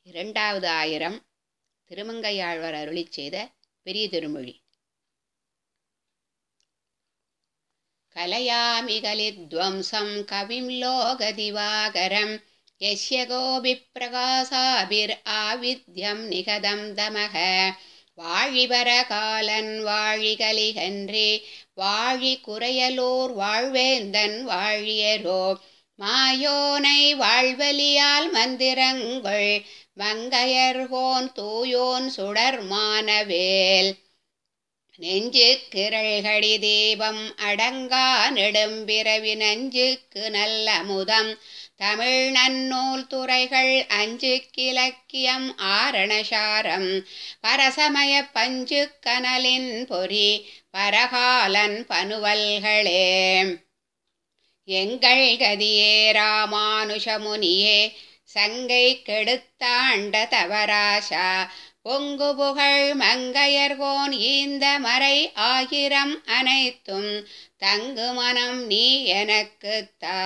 இரண்டாவது ஆயிரம் திருமங்கையாழ்வார் அருளிச் செய்த பெரிய திருமொழி கலயாமி கலித்வம்சம் கவிம் லோகதிவாகரம் யஸ்ய கோபிப்பிரகாசாபிர் ஆவித்யம் நிகதம் தமக வாழிபர காலன் வாழிகலிகன்றே வாழி குறையலோர் வாழ்வேந்தன் வாழியரோ மாயோனை வாழ்வலியால் மந்திரங்கள் மங்கையர்கோன் தூயோன் சுடர் மானவேல் நெஞ்சு கிரள்கடி தீபம் அடங்கா நெடும்பிறவி நஞ்சுக்கு நல்ல முதம் தமிழ் நன்னூல் துறைகள் அஞ்சு கிழக்கியம் ஆரணசாரம் பரசமய பஞ்சு கனலின் பொறி பரகாலன் பனுவல்களே எங்கள் கதியே ராமானுஷமுனியே சங்கை கெடுத்தாண்ட தவராசா பொங்கு புகழ் மங்கையர்கோன் ஈந்த மறை ஆயிரம் அனைத்தும் தங்கு மனம் நீ எனக்குத்தா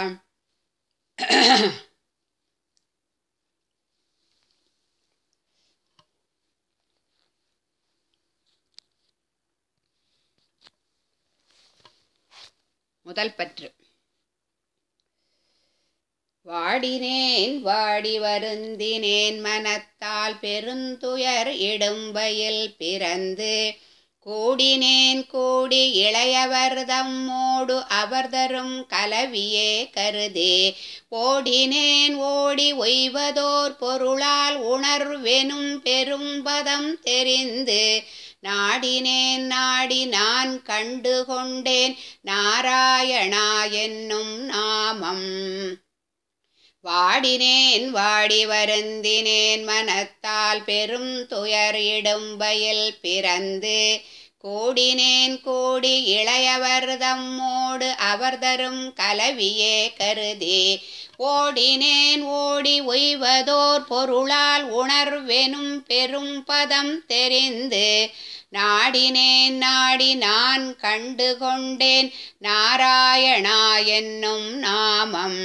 முதல் பற்று வாடினேன் வாடி வருந்தினேன் மனத்தால் பெருந்துயர் இடும்பையில் பிறந்து கூடினேன் கூடி இளையவர் தம்மோடு அவர் தரும் கலவியே கருதே ஓடினேன் ஓடி ஒய்வதோர் பொருளால் உணர்வெனும் பெரும்பதம் தெரிந்து நாடினேன் நாடி நான் கண்டு கொண்டேன் நாராயணா என்னும் நாமம் வாடினேன் வாடி வருந்தினேன் மனத்தால் பெரும் துயர் இடும்பையில் பிறந்து கூடினேன் கூடி இளையவர் தம்மோடு அவர் தரும் கலவியே கருதி ஓடினேன் ஓடி ஒய்வதோர் பொருளால் உணர்வெனும் பெரும் பதம் தெரிந்து நாடினேன் நாடி நான் கண்டு கொண்டேன் நாராயணா என்னும் நாமம்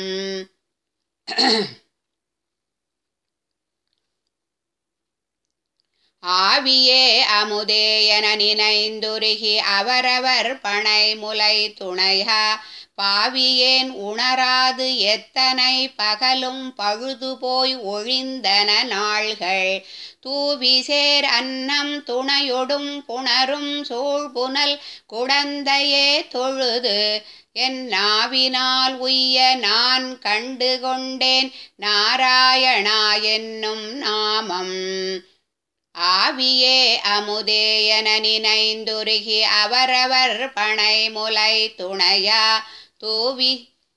ஆவியே அமுதே என நினைந்துருகி அவரவர் பனை முலை துணையா பாவியேன் உணராது எத்தனை பகலும் பழுது போய் ஒழிந்தன நாள்கள் தூவிசேர் அன்னம் துணையொடும் புணரும் சூழ்புனல் குடந்தையே தொழுது என் நாவினால் உய்ய நான் கண்டு கொண்டேன் நாராயணா என்னும் நாமம் ஆவியே அமுதே என நினைந்துருகி அவரவர் பனை முலை துணையா தூவி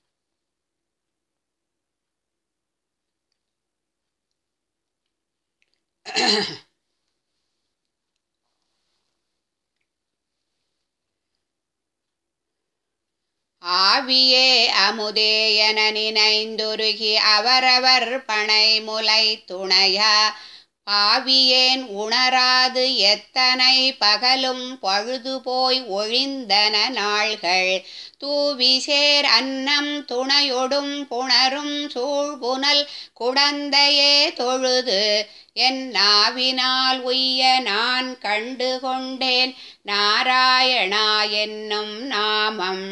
ஆவியே அமுதே என நினைந்துருகி அவரவர் பனை முலை துணையா பாவியேன் உணராது எத்தனை பகலும் பழுது போய் ஒழிந்தன நாள்கள் தூவிசேர் அன்னம் துணையொடும் புணரும் சூழ்புனல் குடந்தையே தொழுது என் நாவினால் உய்ய நான் கண்டு கொண்டேன் நாராயணா என்னும் நாமம்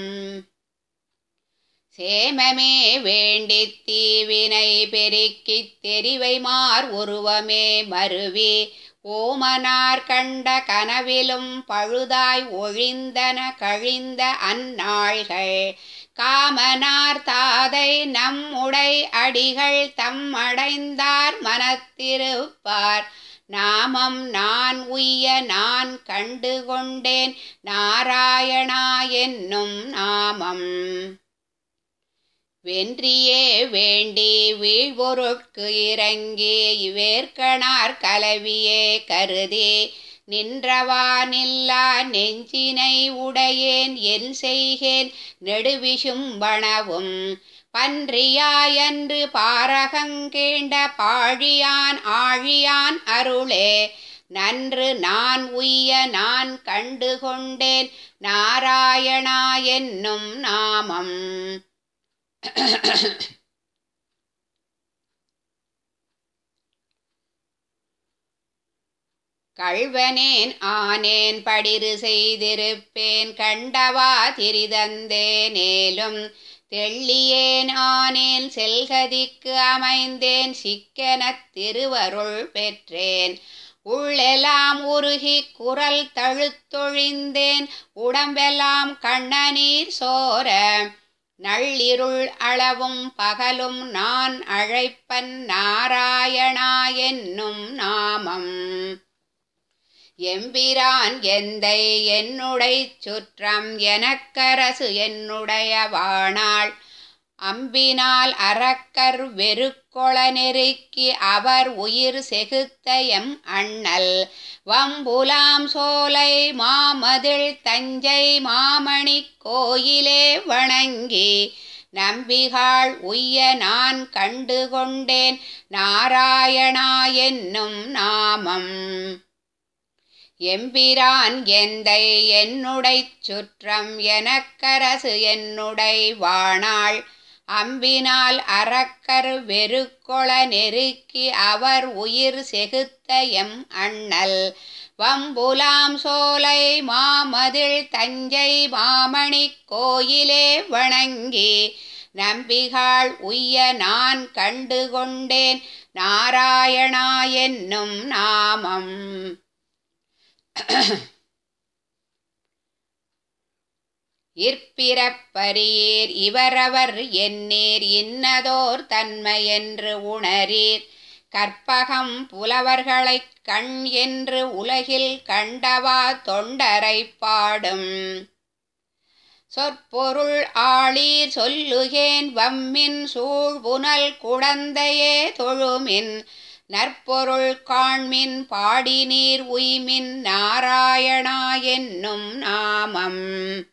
சேமமே வேண்டித் தீவினை பெருக்கித் தெரிவை மார் உருவமே மருவி ஓமனார் கண்ட கனவிலும் பழுதாய் ஒழிந்தன கழிந்த அந்நாள்கள் காமனார் தாதை நம்முடை அடிகள் தம் அடைந்தார் மனத்திருப்பார் நாமம் நான் உய்ய நான் கண்டு கொண்டேன் நாராயணா என்னும் நாமம் வென்றியே வேண்டி வீழ்பொருட்கு இறங்கி வேர்க்கணார் கலவியே கருதி நின்றவா நில்லா நெஞ்சினை உடையேன் என் செய்கேன் நெடுவிசும்பணவும் பன்றியாயன்று பாரகங்கேண்ட பாழியான் ஆழியான் அருளே நன்று நான் உய்ய நான் கண்டு கொண்டேன் நாராயணா என்னும் நாமம் கள்வனேன் ஆனேன் படிறு செய்திருப்பேன் கண்டவா திரிதந்தேனேலும் தெள்ளியேன் ஆனேன் செல்கதிக்கு அமைந்தேன் சிக்கெனத் திருவருள் பெற்றேன் உள்ளெல்லாம் உருகி குரல் தழுத்தொழிந்தேன் உடம்பெல்லாம் கண்ணநீர் சோர நள்ளிருள் அளவும் பகலும் நான் அழைப்பன் நாராயணா என்னும் நாமம் எம்பிரான் எந்தை என்னுடை சுற்றம் எனக்கரசு என்னுடைய வாணாள் அம்பினால் அரக்கர் வெறுக்கொள நெருக்கி அவர் உயிர் செகுத்த எம் அண்ணல் வம்புலாம் சோலை மாமதில் தஞ்சை மாமணி கோயிலே வணங்கி நம்பிகாள் உய்ய நான் கண்டு கொண்டேன் நாராயணா என்னும் நாமம் எம்பிரான் எந்தை என்னுடை சுற்றம் எனக்கரசு என்னுடை வாணாள் அம்பினால் அரக்கர் வெறுக்கொள நெருக்கி அவர் உயிர் செகுத்த எம் அண்ணல் வம்புலாம் சோலை மாமதில் தஞ்சை மாமணி கோயிலே வணங்கி நம்பிகாள் உய்ய நான் கண்டு கொண்டேன் நாராயணா என்னும் நாமம் இற்பிறப்பரியேர் இவரவர் எண்ணீர் இன்னதோர் தன்மை என்று உணரீர் கற்பகம் புலவர்களைக் கண் என்று உலகில் கண்டவா தொண்டரை பாடும் சொற்பொருள் ஆளீர் சொல்லுகேன் வம்மின் சூழ்புனல் குடந்தையே தொழுமின் நற்பொருள் காண்மின் பாடினீர் உய்மின் நாராயணா என்னும் நாமம்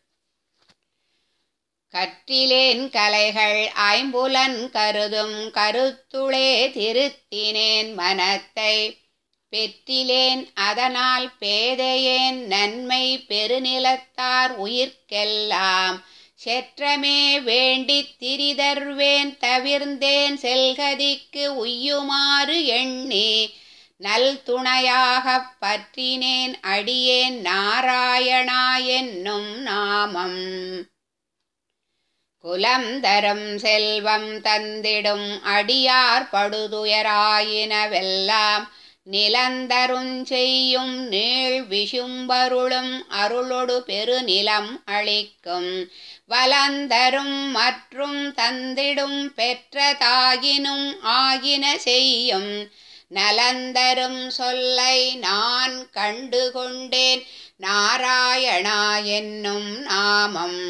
கற்றிலேன் கலைகள் ஐம்புலன் கருதும் கருத்துளே திருத்தினேன் மனத்தை பெற்றிலேன் அதனால் பேதையேன் நன்மை பெருநிலத்தார் உயிர்க்கெல்லாம் செற்றமே வேண்டித் திரிதர்வேன் தவிர்ந்தேன் செல்கதிக்கு உய்யுமாறு எண்ணி நல் துணையாகப் பற்றினேன் அடியேன் நாராயணா என்னும் நாமம் குலம் தரும் செல்வம் தந்திடும் அடியார் படுதுயராயினவெல்லாம் நிலந்தருஞ் செய்யும் நீள் விஷும்பருளும் அருளொடு பெருநிலம் அளிக்கும் வலந்தரும் மற்றும் தந்திடும் பெற்ற தாயினும் ஆகின செய்யும் நலந்தரும் சொல்லை நான் கண்டு கொண்டேன் நாராயணா என்னும் நாமம்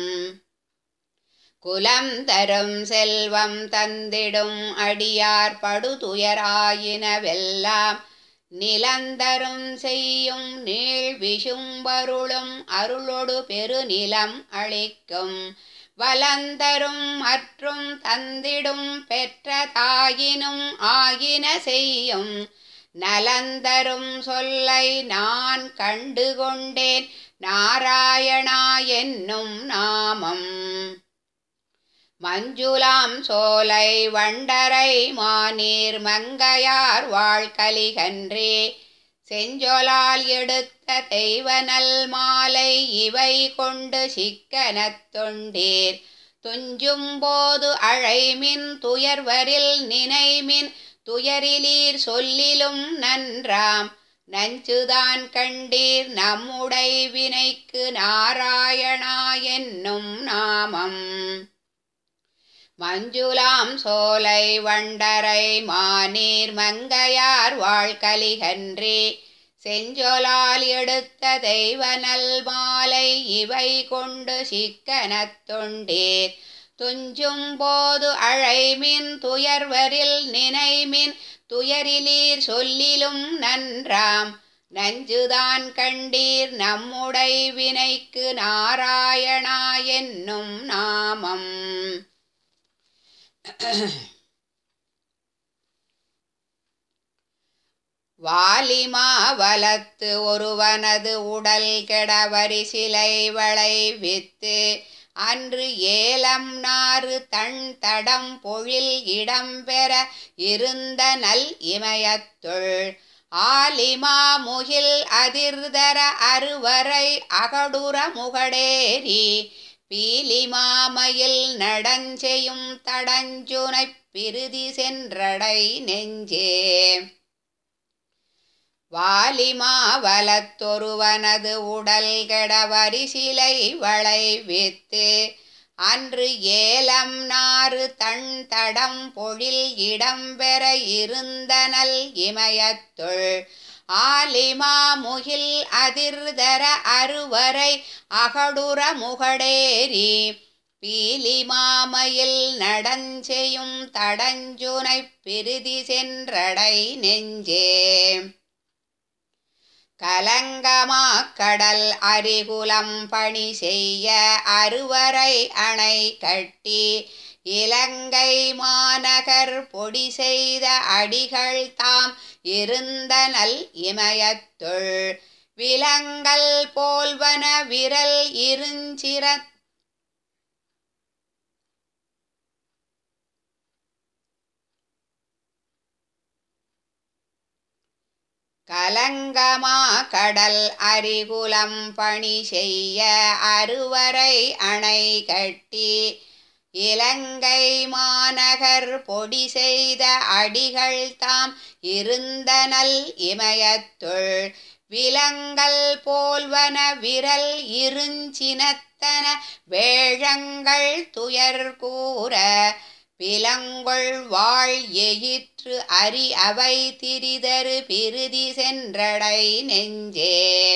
குலம் தரும் செல்வம் தந்திடும் அடியார் படுதுயராயினவெல்லாம் நிலந்தரும் செய்யும் நீள் விஷும்பருளும் அருளொடு பெருநிலம் அளிக்கும் வலந்தரும் மற்றும் தந்திடும் பெற்ற தாயினும் ஆகின செய்யும் நலந்தரும் சொல்லை நான் கண்டு கொண்டேன் நாராயணா என்னும் நாமம் மஞ்சுளாம் சோலை வண்டரை மாநீர் மங்கையார் வாழ்கலிகன்றே செஞ்சொலால் எடுத்த தெய்வனல் மாலை இவை கொண்டு சிக்கனத் தொண்டீர் துஞ்சும்போது அழைமின் துயர்வரில் நினைமின் துயரிலீர் சொல்லிலும் நன்றாம் நஞ்சுதான் கண்டீர் நம்முடை வினைக்கு நாராயணா என்னும் நாமம் மஞ்சுளாம் சோலை வண்டரை மாநீர் மங்கையார் வாழ்கலிகன்றே செஞ்சொலால் எடுத்த தெய்வனல் மாலை இவை கொண்டு சிக்கனத் தொண்டீர் துஞ்சும் போது அழைமின் துயர்வரில் நினைமின் துயரிலீர் சொல்லிலும் நன்றாம் நஞ்சுதான் கண்டீர் நம்முடை வினைக்கு நாராயணா என்னும் நாமம் வாலிமாவலத்து ஒருவனது உடல் கெடவரி சிலை வளைவித்து அன்று ஏலம் நாறு தன் தடம் பொழில் இடம்பெற இருந்த நல் இமயத்துள் ஆலிமா முகில் அதிர்தர அருவரை அகடுற முகடேரி பீலிமாமையில் நடஞ்செயும் தடஞ்சுனைப் பிரிதி சென்றடை நெஞ்சே வாலிமாவலத்தொருவனது உடல் கெட வரிசிலை வளைவித்து அன்று ஏலம் நாறு தன் தடம் பொழில் இடம்பெற இருந்தனல் இமயத்துள் ஆலிமா முகில் அதிர்தர அருவரை அகடுற முகடேரி பீலிமாமையில் நடஞ்செயும் தடஞ்சுனைப் பிரிதி சென்றடை நெஞ்சே கலங்கமா கடல் அரிகுலம் பணி செய்ய அருவரை அணை கட்டி இலங்கை மாநகர் பொடி செய்த அடிகள் தாம் இருந்தனல் இமயத்துள் விலங்கல் போல்வன விரல் இருஞ்சிர கலங்கமா கடல் அரிகுலம் பணி செய்ய அருவரை அணை கட்டி இலங்கை மாநகர் பொடி செய்த அடிகள் தாம் இருந்தனல் இமயத்துள் விலங்கல் போல்வன விரல் இருஞ்சினத்தன வேழங்கள் துயர் கூற பிலங்கொள் வாழ் எயிற்று அரி அவை திரிதரு பிரிதி சென்றடை நெஞ்சே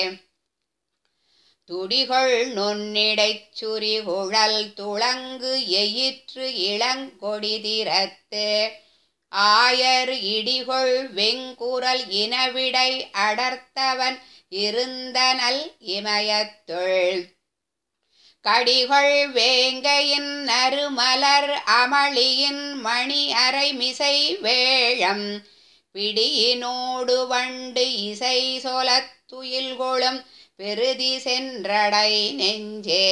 துடிகொள் நுண்ணிடைச் சுரிகுழல் துளங்கு எயிற்று இளங்கொடி திறத்து ஆயர் இடிகொள் வெங்குரல் இனவிடை அடர்த்தவன் இருந்தனல் இமயத்துள் கடிகொள் வேங்கையின் நறுமலர் அமளியின் மணி அரை மிசை வேழம் பிடியினோடு வண்டு இசை சொலத் துயில்கொளும் பெருதி சென்றடை நெஞ்சே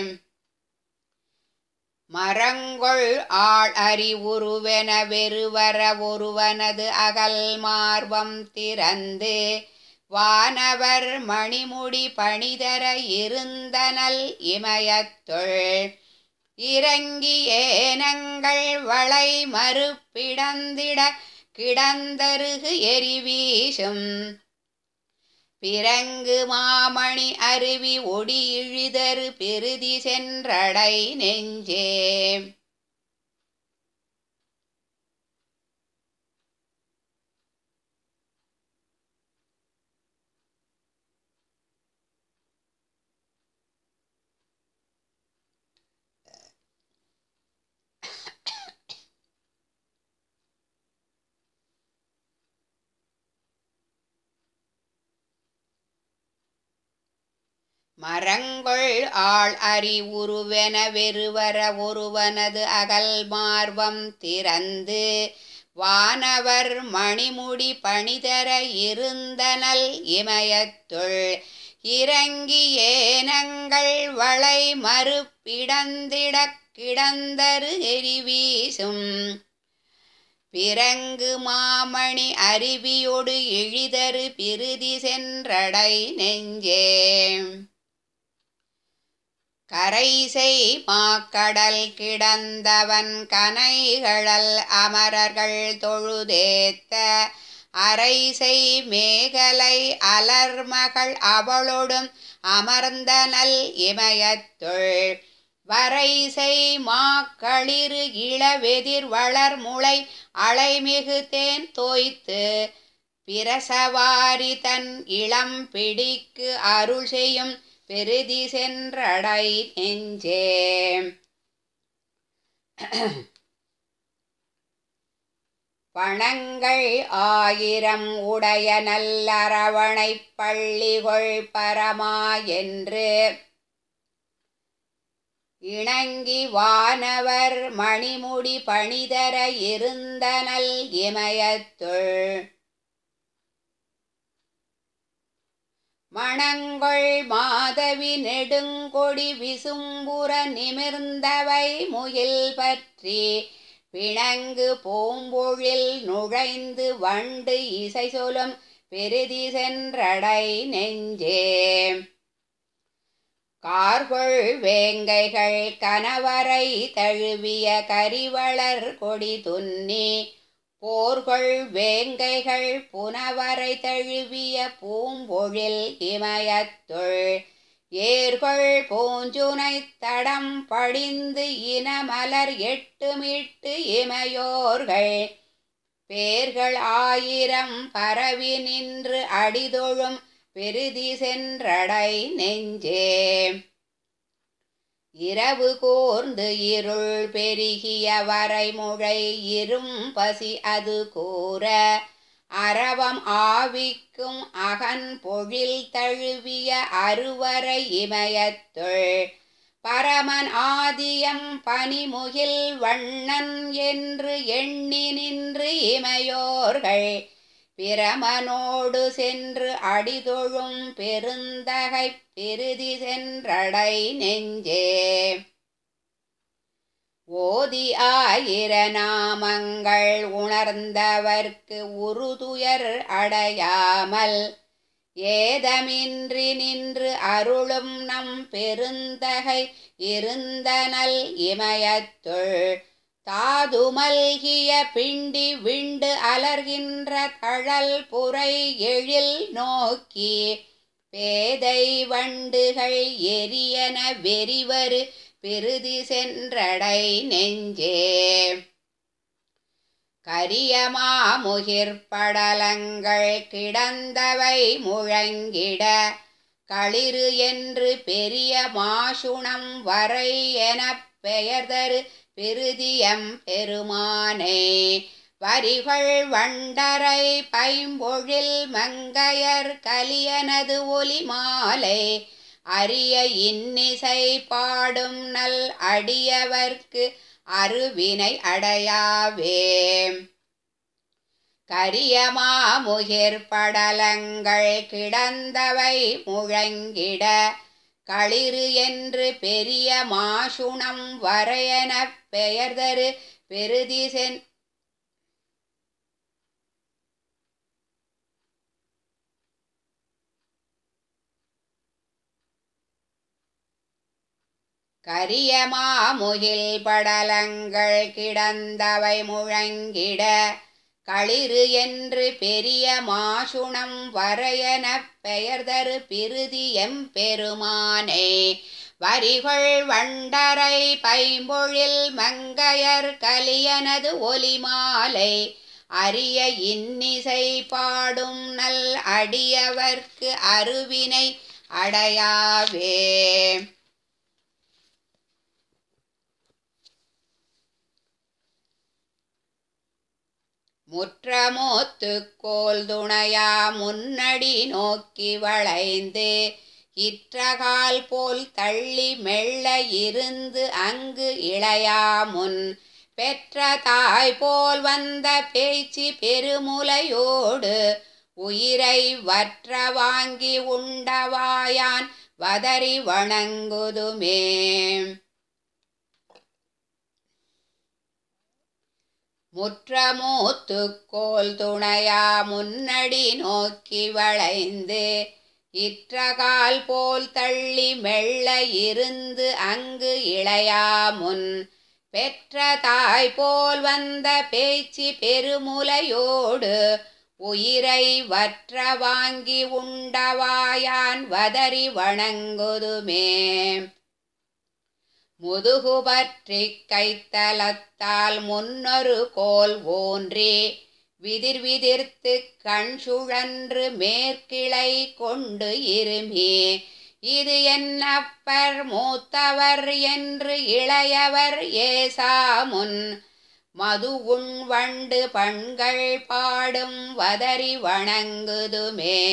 மரங்கொள் ஆள் அறிவுருவென வெறுவர ஒருவனது அகல் மார்பம் திறந்து வானவர் மணிமுடி பணிதர இருந்தனல் இமயத்துள் இறங்கி ஏனங்கள் வளை மறுப்பிடந்திட கிடந்தருகு எரிவீசும் பிறங்கு மாமணி அருவி ஒடி இழிதரு பெருதி சென்றடை நெஞ்சே மரங்கொள் ஆள் அறி உருவென வெறுவர ஒருவனது அகல் மார்பம் திறந்து வானவர் மணிமுடி பணிதர இருந்தனல் இமயத்துள் இறங்கி ஏனங்கள் வளை மறுப்பிடந்திடக் கிடந்தரு எரிவீசும் பிறங்கு மாமணி அருவியொடு இழிதரு பிரிதி சென்றடை நெஞ்சே கரைசை மாக்கடல் கிடந்தவன் கனைகளல் அமரர்கள் தொழுதேத்த அரைசை மேகலை அலர்மகள் அவளொடும் அமர்ந்தனல் இமயத்துள் வரைசை மாக்களிறு இளவெதிர் வளர் முளை அலைமிகு தேன் தோய்த்து பிரசவாரி தன் இளம் பிடிக்கு அருள் செய்யும் பெருதி சென்றடை நெஞ்சே பணங்கள் ஆயிரம் உடைய நல்லரவணைப் பள்ளிகொள் பரமா என்று இணங்கி வானவர் மணிமுடி பணிதர இருந்தனல் இமயத்துள் மணங்கொள் மாதவி நெடுங்கொடி விசும்புற நிமிர்ந்தவை முகில் பற்றி பிணங்கு பூம்பொழில் நுழைந்து வண்டு இசை சொலும் பெருதி சென்றடை நெஞ்சே கார்கொள் வேங்கைகள் கணவரை தழுவிய கரிவளர் கொடி துன்னி போர்கொள் வேங்கைகள் புனவரை தழுவிய பூம்பொழில் இமயத்துள் ஏர்கொள் பூஞ்சுனை தடம் படிந்து இனமலர் எட்டுமிட்டு இமையோர்கள் பேர்கள் ஆயிரம் பரவி நின்று அடிதொழும் பெருதி சென்றடை நெஞ்சே இரவு கூர்ந்து இருள் பெருகிய வரைமுழை இரும் பசி அது கூற அரவம் ஆவிக்கும் அகன் பொழில் தழுவிய அருவரை இமயத்துள் பரமன் ஆதியம் பனிமுகில் வண்ணன் என்று எண்ணி நின்று இமையோர்கள் பிரமனோடு சென்று அடிதொழும் பெருந்தகை பெருதி சென்றடை நெஞ்சே ஓதி ஆயிர நாமங்கள் உணர்ந்தவர்க்கு உருதுயர் அடையாமல் ஏதமின்றி நின்று அருளும் நம் பெருந்தகை இருந்தனல் இமயத்துள் தாதுமல்கிய பிண்டி விண்டு அலர்கின்ற தழல் புரை எழில் நோக்கி பேதை வண்டுகள் எரியன வெறிவரு பெருதி சென்றடை நெஞ்சே கரியமாமுகிர் படலங்கள் கிடந்தவை முழங்கிட களிறு என்று பெரிய மாசுணம் வரை எனப் பெயர்தரு பெருதியம் பெருமானே வரிகள் வண்டரை பைம்பொழில் மங்கையர் கலியனது ஒலி மாலை அரிய இன்னிசை பாடும் நல் அடியவர்க்கு அருவினை அடையாவே கரியமாமுகிர் படலங்கள் கிடந்தவை முழங்கிட களிறு என்று பெரிய மாசுணம் வரையெனப் பெயர்தரு பெருதி சென் கரியமாமுகில் படலங்கள் கிடந்தவை முழங்கிட களிறு என்று பெரிய மாசுணம் வரையெனப் பெயர்தரு பிருதியம் பெருமானே வரிகொள் வண்டரை பைம்பொழில் மங்கையர் கலியனது ஒலி மாலை அரிய இன்னிசை பாடும் நல் அடியவர்க்கு அருவினை அடையாவே முற்றமோத்துக்கோல் துணையா முன்னடி நோக்கி வளைந்து இற்றகால் போல் தள்ளி மெல்ல இருந்து அங்கு இளையாமுன் பெற்ற தாய் போல் வந்த பேச்சு பெருமுலையோடு உயிரை வற்ற வாங்கி உண்டவாயான் வதறி வணங்குதுமே முற்றமூத்துக்கோல் துணையா முன்னடி நோக்கி வளைந்து இற்றகால் போல் தள்ளி மெல்ல இருந்து அங்கு இளையாமுன் பெற்ற தாய் போல் வந்த பேச்சு பெருமுலையோடு உயிரை வற்ற வாங்கி உண்டவாயான் வதறி வணங்குதுமே முதுகு பற்றி கைத்தலத்தால் முன்னொரு கோல் ஊன்றி விதிர் விதிர்த்து கண் சுழன்று மேற்கிளை கொண்டு இருமி இது என்னப்பர் மூத்தவர் என்று இளையவர் ஏசாமுன் மது உண் வண்டு பண்கள் பாடும் வதறி வணங்குதுமே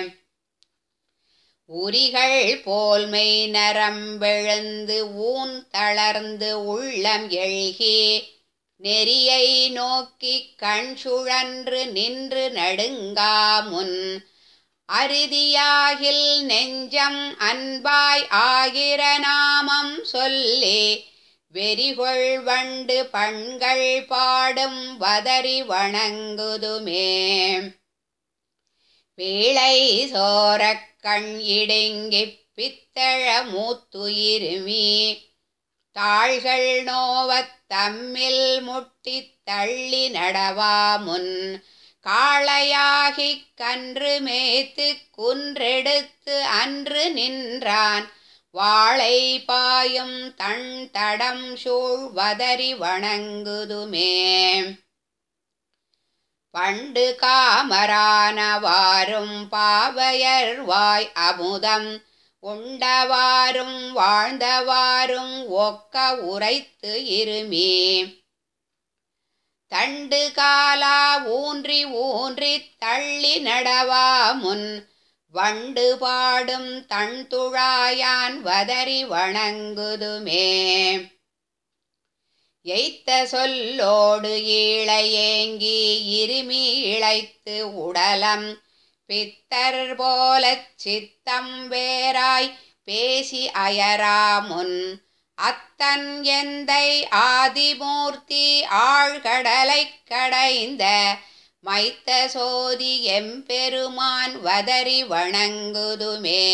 உரிகள் போல்மை நரம்பெழுந்து ஊன் தளர்ந்து உள்ளம் எழுகி நெறியை நோக்கி கண் சுழன்று நின்று நடுங்காமுன் அறுதியாகில் நெஞ்சம் அன்பாய் ஆகிற நாமம் சொல்லி வெறிகொள் வண்டு பண்கள் பாடும் வதறி வணங்குதுமே பீழை சோரக் கண் இடுங்கிப் பித்தழ மூத்துயிருமி தாள்கள் நோவத் தம்மில் முட்டித் தள்ளி நடவா முன் காளையாகிக் கன்று மேய்த்துக் குன்றெடுத்து அன்று நின்றான் வாளை பாயும் தன் தடம் சூழ் வதறி வணங்குதுமே பண்டு காமரானவாரும் பாவையர் வாய் அமுதம் உண்டவாரும் வாழ்ந்தவாரும் ஒக்க உரைத்து இருமி தண்டு காலா ஊன்றி ஊன்றித் தள்ளி நடவா முன் வண்டு பாடும் தன் துழாயான் வதறி வணங்குதுமே எய்த்த சொல்லோடு ஈழையேங்கி இருமி இழைத்து உடலம் பித்தர் போலச் சித்தம் வேறாய் பேசி அயராமுன் அத்தன் எந்தை ஆதிமூர்த்தி ஆழ்கடலைக் கடைந்த மைத்த சோதி எம்பெருமான் வதறி வணங்குதுமே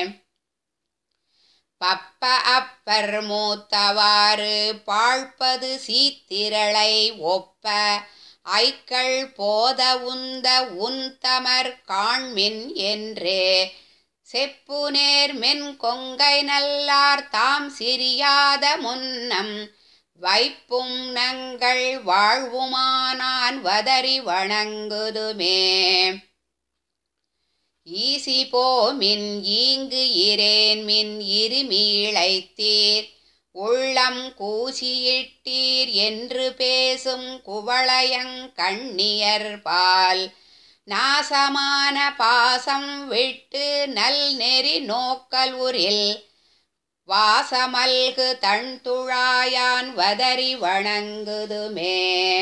பப்ப அப்பர் மூத்தவாறு பாழ்ப்பது சீத்திரளை ஒப்ப ஐக்கள் போத உந்த உந்தமர் காண்மின் என்றே செப்பு நேர் மென் கொங்கை நல்லார் தாம் சிரியாத முன்னம் வைப்பும் நங்கள் வாழ்வுமானான் வதறி வணங்குதுமே ஈசி போமின் ஈங்கு இரேன் மின் இருமீழைத்தீர் உள்ளம் கூசியிட்டீர் என்று பேசும் குவளையங் கண்ணியர் பால் நாசமான பாசம் விட்டு நல் நெறி நோக்கல் உரில் வாசமல்கு தன் துழாயான் வதறி வணங்குதுமே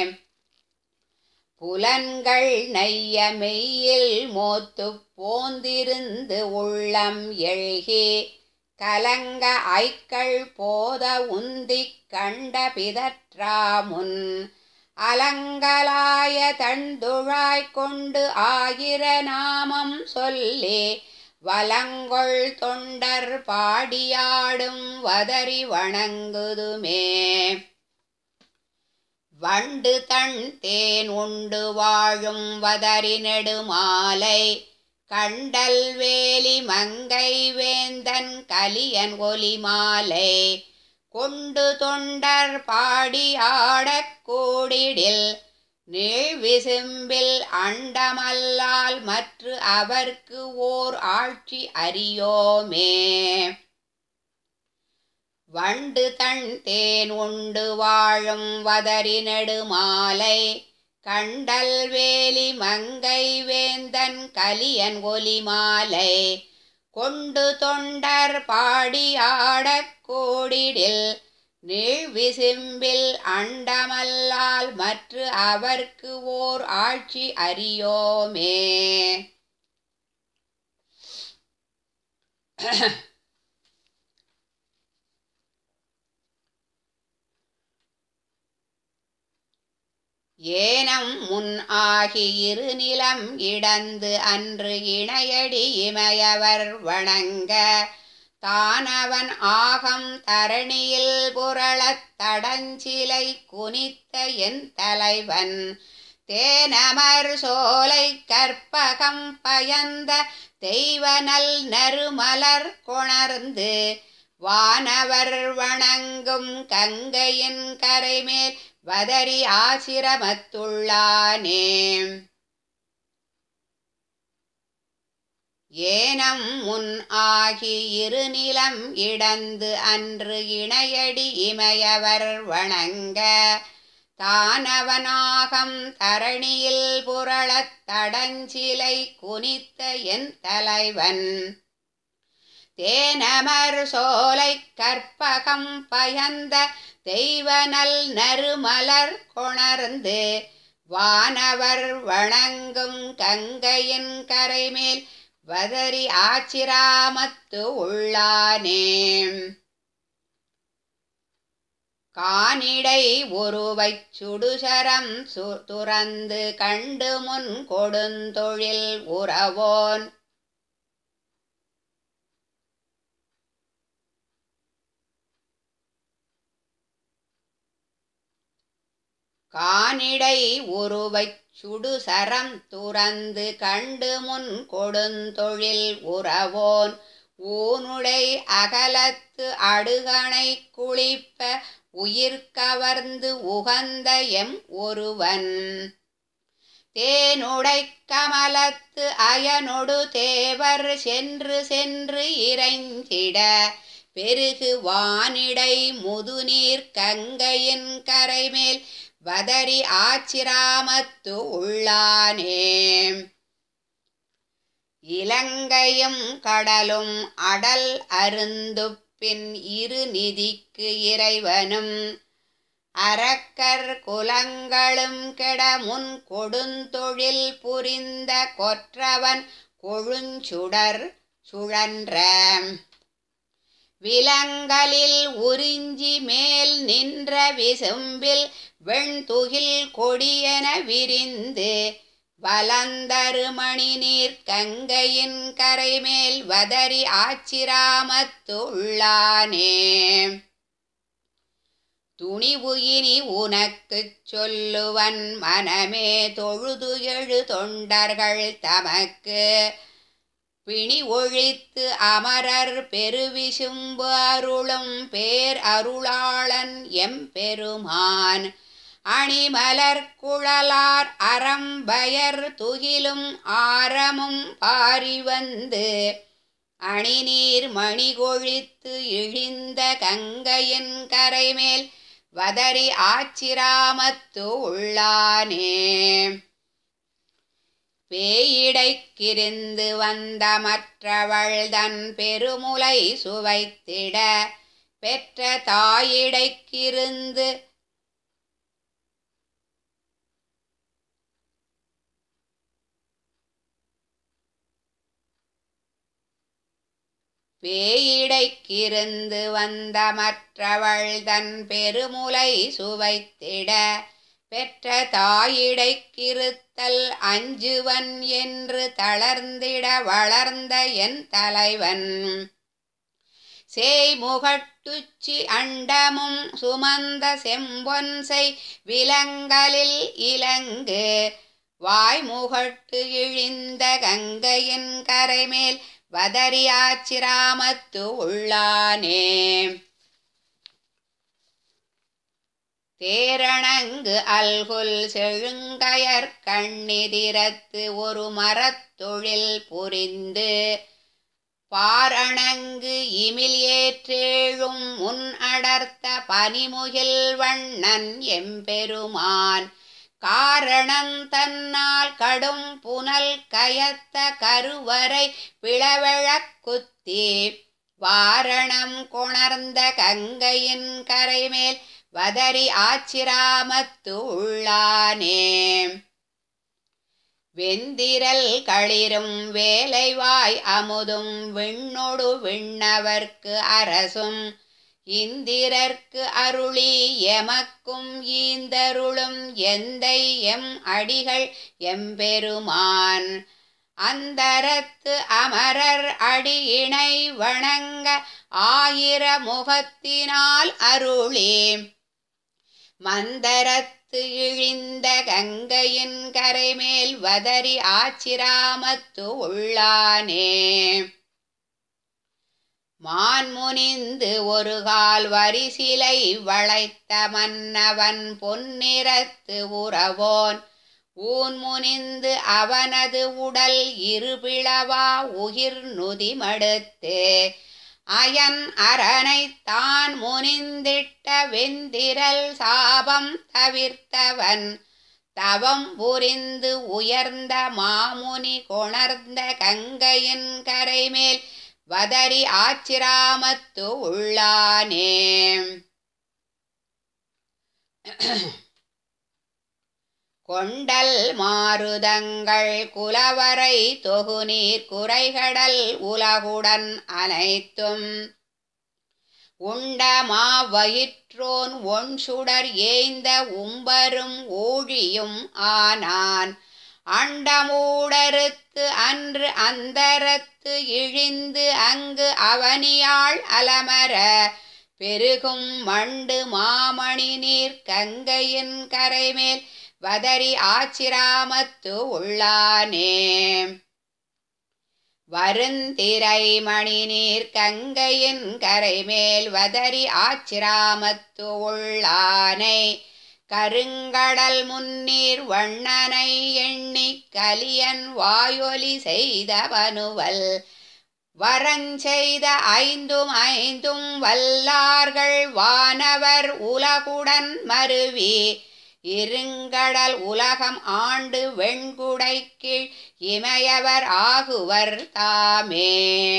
புலன்கள் நைய மெய்யில் மோத்துப் போந்திருந்து உள்ளம் எழுகி கலங்க ஐக்கள் போத உந்திக் கண்ட பிதற்றாமுன் அலங்கலாய தண்டுழாய்க் கொண்டு ஆயிர நாமம் சொல்லி வலங்கொள் தொண்டர் பாடியாடும் வதறி வணங்குதுமே வண்டு தன் தேன் உண்டு வாழும் வதறி நெடுமாலை கண்டல் வேலி மங்கை வேந்தன் கலியன் ஒலி மாலை கொண்டு தொண்டர் பாடி ஆடக் கூடிடில் நீழ்விசும்பில் அண்டமல்லால் மற்று அவர்க்கு ஓர் ஆட்சி அறியோமே வண்டு தன் தேன் உண்டு வாழும் வதறி நெடுமாலை கண்டல் வேலி மங்கை வேந்தன் கலியன் ஒலி மாலை கொண்டு தொண்டர் பாடி ஆடக் கூடிடில் நீழ்விசும்பில் அண்டமல்லால் மற்று அவர்க்கு ஓர் ஆட்சி அறியோமே ஏனம் முன் ஆகி இரு நிலம் இடந்து அன்று இணையடி இமையவர் வணங்க தானவன் ஆகம் தரணியில் புரளத் தடஞ்சிலை குனித்த என் தலைவன் தேனமர் சோலை கற்பகம் பயந்த தெய்வனல் நறுமலர் கொணர்ந்து வானவர் வணங்கும் கங்கையின் கரைமேல் வதரி ஆசிரமத்துள்ளானே ஏனம் முன் ஆகி இரு நிலம் இடந்து அன்று இணையடி இமையவர் வணங்க தானவனாகம் தரணியில் புரளத் தடஞ்சிலை குனித்த என் தலைவன் தேனமர் சோலை கற்பகம் பயந்த தெய்வனல் நறுமலர் கொணர்ந்து வானவர் வணங்கும் கங்கையின் கரைமேல் வதரி ஆச்சிராமத்து உள்ளானே கானிடை ஒருவைச் சுடுசரம் சு துறந்து கண்டு முன் கொடுந்தொழில் உறவோன் கானிடை ஒருவைச் சுடுசரம் துறந்து கண்டு முன் கொடுந்தொழில் உறவோன் ஊனுடை அகலத்து அடுகணை குளிப்ப உயிர் கவர்ந்து உகந்த எம் ஒருவன் தேனுடை கமலத்து அயனொடு தேவர் சென்று சென்று இறைஞ்சிட பெருகு வானிடை முதுநீர் கங்கையின் கரைமேல் வதரி ஆச்சிராமத்து உள்ளானே இலங்கையும் கடலும் அடல் அருந்துப்பின் இரு நிதிக்கு இறைவனும் அரக்கர் குலங்களும் கெட முன் கொடுந்தொழில் புரிந்த கொற்றவன் கொழுஞ்சுடர் சுழன்ற விலங்கலில் உறிஞ்சி மேல் நின்ற விசும்பில் வெண்துகில் கொடியென விரிந்து வலந்தருமணி நீர் கங்கையின் கரைமேல் வதரி ஆச்சிராமத்து உள்ளானே துணிவு இனி உனக்குச் சொல்லுவன் மனமே தொழுது எழு தொண்டர்கள் தமக்கு பிணி ஒழித்து அமரர் பெருவிசும்பு அருளும் பேர் அருளாளன் எம்பெருமான் அணிமலர் குழலார் அறம்பயர் துகிலும் ஆரமும் பாரி வந்து அணிநீர் மணி கொழித்து இழிந்த கங்கையின் கரைமேல் வதரி ஆச்சிராமத்து உள்ளானே பேயிடைக்கிருந்து வந்த மற்றவள் தன் பெருமுலை சுவைத்திட பெற்ற தாயிடைக்கிருந்து பேயிடைக்கிருந்து வந்த மற்றவள் தன் பெருமுலை சுவைத்திட பெற்ற தாயிடைக்கிருத்தல் அஞ்சுவன் என்று தளர்ந்திட வளர்ந்த என் தலைவன் சேய்முகட்டுச்சி அண்டமும் சுமந்த செம்பொன்சை விலங்கலில் இலங்கு வாய்முகட்டு இழிந்த கங்கையின் கரைமேல் வதரியாச்சிராமத்து உள்ளானே தேரணங்கு அல்குல் செழுங்கயற் கண்ணிதிரத்து ஒரு மரத்தொழில் புரிந்து பாரணங்கு இமில் ஏற்றேழும் முன் அடர்த்த பனிமுகில் வண்ணன் எம்பெருமான் காரணம் தன்னால் கடும் புனல் கயத்த கருவறை பிளவழக் குத்தி வாரணம் கொணர்ந்த கங்கையின் கரைமேல் வதரி ஆச்சிராமத்து உள்ளானே வெந்திரல் களிரும் வேலைவாய் அமுதும் விண்ணொடு விண்ணவர்க்கு அரசும் இந்திரர்க்கு அருளி எமக்கும் ஈந்தருளும் எந்தை எம் அடிகள் எம்பெருமான் அந்தரத்து அமரர் அடி இணை வணங்க ஆயிர முகத்தினால் அருளே மந்தரத்து இழிந்த கங்கையின் கரைமேல் வதரி ஆச்சிராமத்து உள்ளானே மான்முனிந்து ஒரு கால் வரிசிலை வளைத்த மன்னவன் பொன்னிறத்து உறவோன் ஊன் முனிந்து அவனது உடல் இருபிளவா உயிர் நுதிமடுத்து அயன் அரணை தான் முனிந்திட்ட வெந்திரல் சாபம் தவிர்த்தவன் தவம் புரிந்து உயர்ந்த மாமுனி கொணர்ந்த கங்கையின் கரைமேல் வதரி ஆச்சிராமத்து உள்ளானே கொண்டல் மாருதங்கள் குலவரை தொகுநீர் குறைகடல் உலகுடன் அனைத்தும் உண்டமா வயிற்றோன் ஒன் சுடர் ஏய்ந்த உம்பரும் ஊழியும் ஆனான் அண்டமூடறுத்து அன்று அந்தரத்து இழிந்து அங்கு அவனியாள் அலமர பெருகும் மண்டு மாமணி நீர் கங்கையின் கரைமேல் வதரி ஆச்சிராமத்து உள்ளானே வருந்திரை மணி நீர் கங்கையின் கரைமேல் வதரி ஆச்சிராமத்து உள்ளானை கருங்கடல் முன்னீர் வண்ணனை எண்ணி கலியன் வாயொலி செய்தவனுவல் வரஞ்செய்த ஐந்தும் ஐந்தும் வல்லார்கள் வானவர் உலகுடன் மருவி இருங்கடல் உலகம் ஆண்டு வெண்குடை கீழ் இமையவர் ஆகுவர் தாமே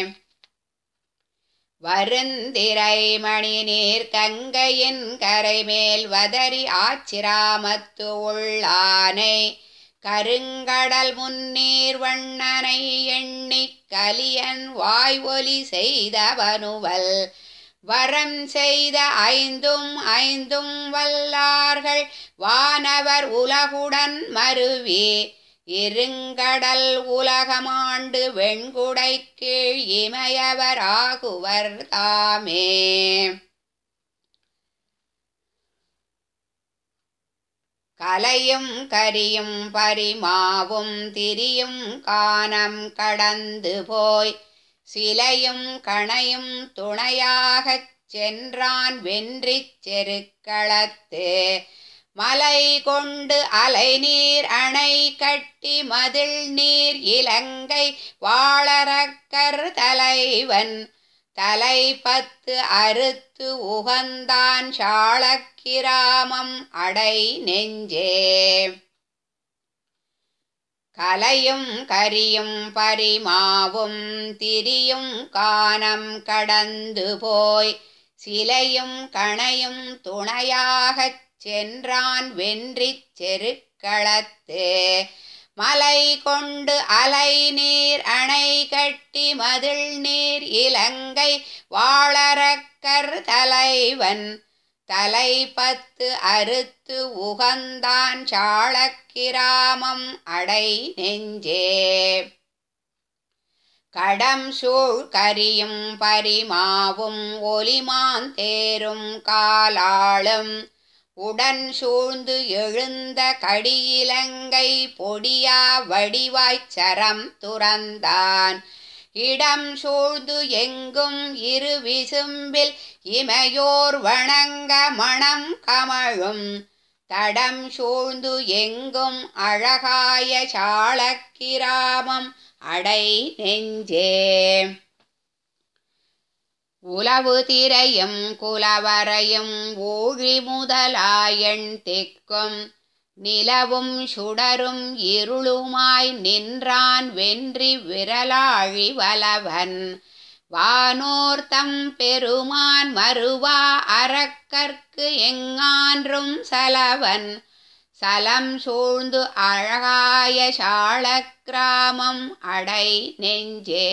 வருந்திரை மணி நீர் கங்கையின் கரைமேல் வதரி ஆச்சிராமத்து உள்ளானை கருங்கடல் முன்னீர் வண்ணனை எண்ணி கலியன் வாய் ஒலி செய்தவனுவல் வரம் செய்த ஐந்தும் ஐந்தும் வல்லார்கள் வானவர் உலகுடன் மருவி இருங்கடல் உலகமாண்டு வெண்குடை கீழ் இமையவர் ஆகுவர் தாமே கலையும் கரியும் பரிமாவும் திரியும் கானம் கடந்து போய் சிலையும் கணையும் துணையாகச் சென்றான் வென்றிச் செருக்களத்து மலை கொண்டு அலை நீர் அணை கட்டி மதில் நீர் இலங்கை வாழறக்கர் தலைவன் தலை பத்து அறுத்து உகந்தான் சாளக்கிராமம் அடை நெஞ்சே கலையும் கரியும் பரிமாவும் திரியும் கானம் கடந்து போய் சிலையும் கணையும் துணையாகச் சென்றான் வென்றிச் செருக்களத்து மலை கொண்டு அலை நீர் அணை கட்டி மதில் நீர் இலங்கை வாழறக்கர் தலைவன் தலை பத்து அறுத்து உகந்தான் சாளக்கிராமம் அடை நெஞ்சே கடம் சூழ் கரியும் பரிமாவும் ஒலிமான் தேரும் காலாளும் உடன் சூழ்ந்து எழுந்த கடியிலங்கை பொடியா வடிவாய்ச் சரம் துறந்தான் இடம் சூழ்ந்து எங்கும் இரு விசும்பில் இமையோர் வணங்க மணம் கமழும் தடம் சூழ்ந்து எங்கும் அழகாய சாளக்கிராமம் அடை நெஞ்சே உலவு திரையும் குலவரையும் ஊழி முதலாயன் திக்கும் நிலவும் சுடரும் இருளுமாய் நின்றான் வென்றி விரலாழி வலவன் வானோர்த்தம் பெருமான் மறுவா அறக்கற்கு எங்கான்றும் சலவன் சலம் சூழ்ந்து அழகாய சாளக்கிராமம் அடை நெஞ்சே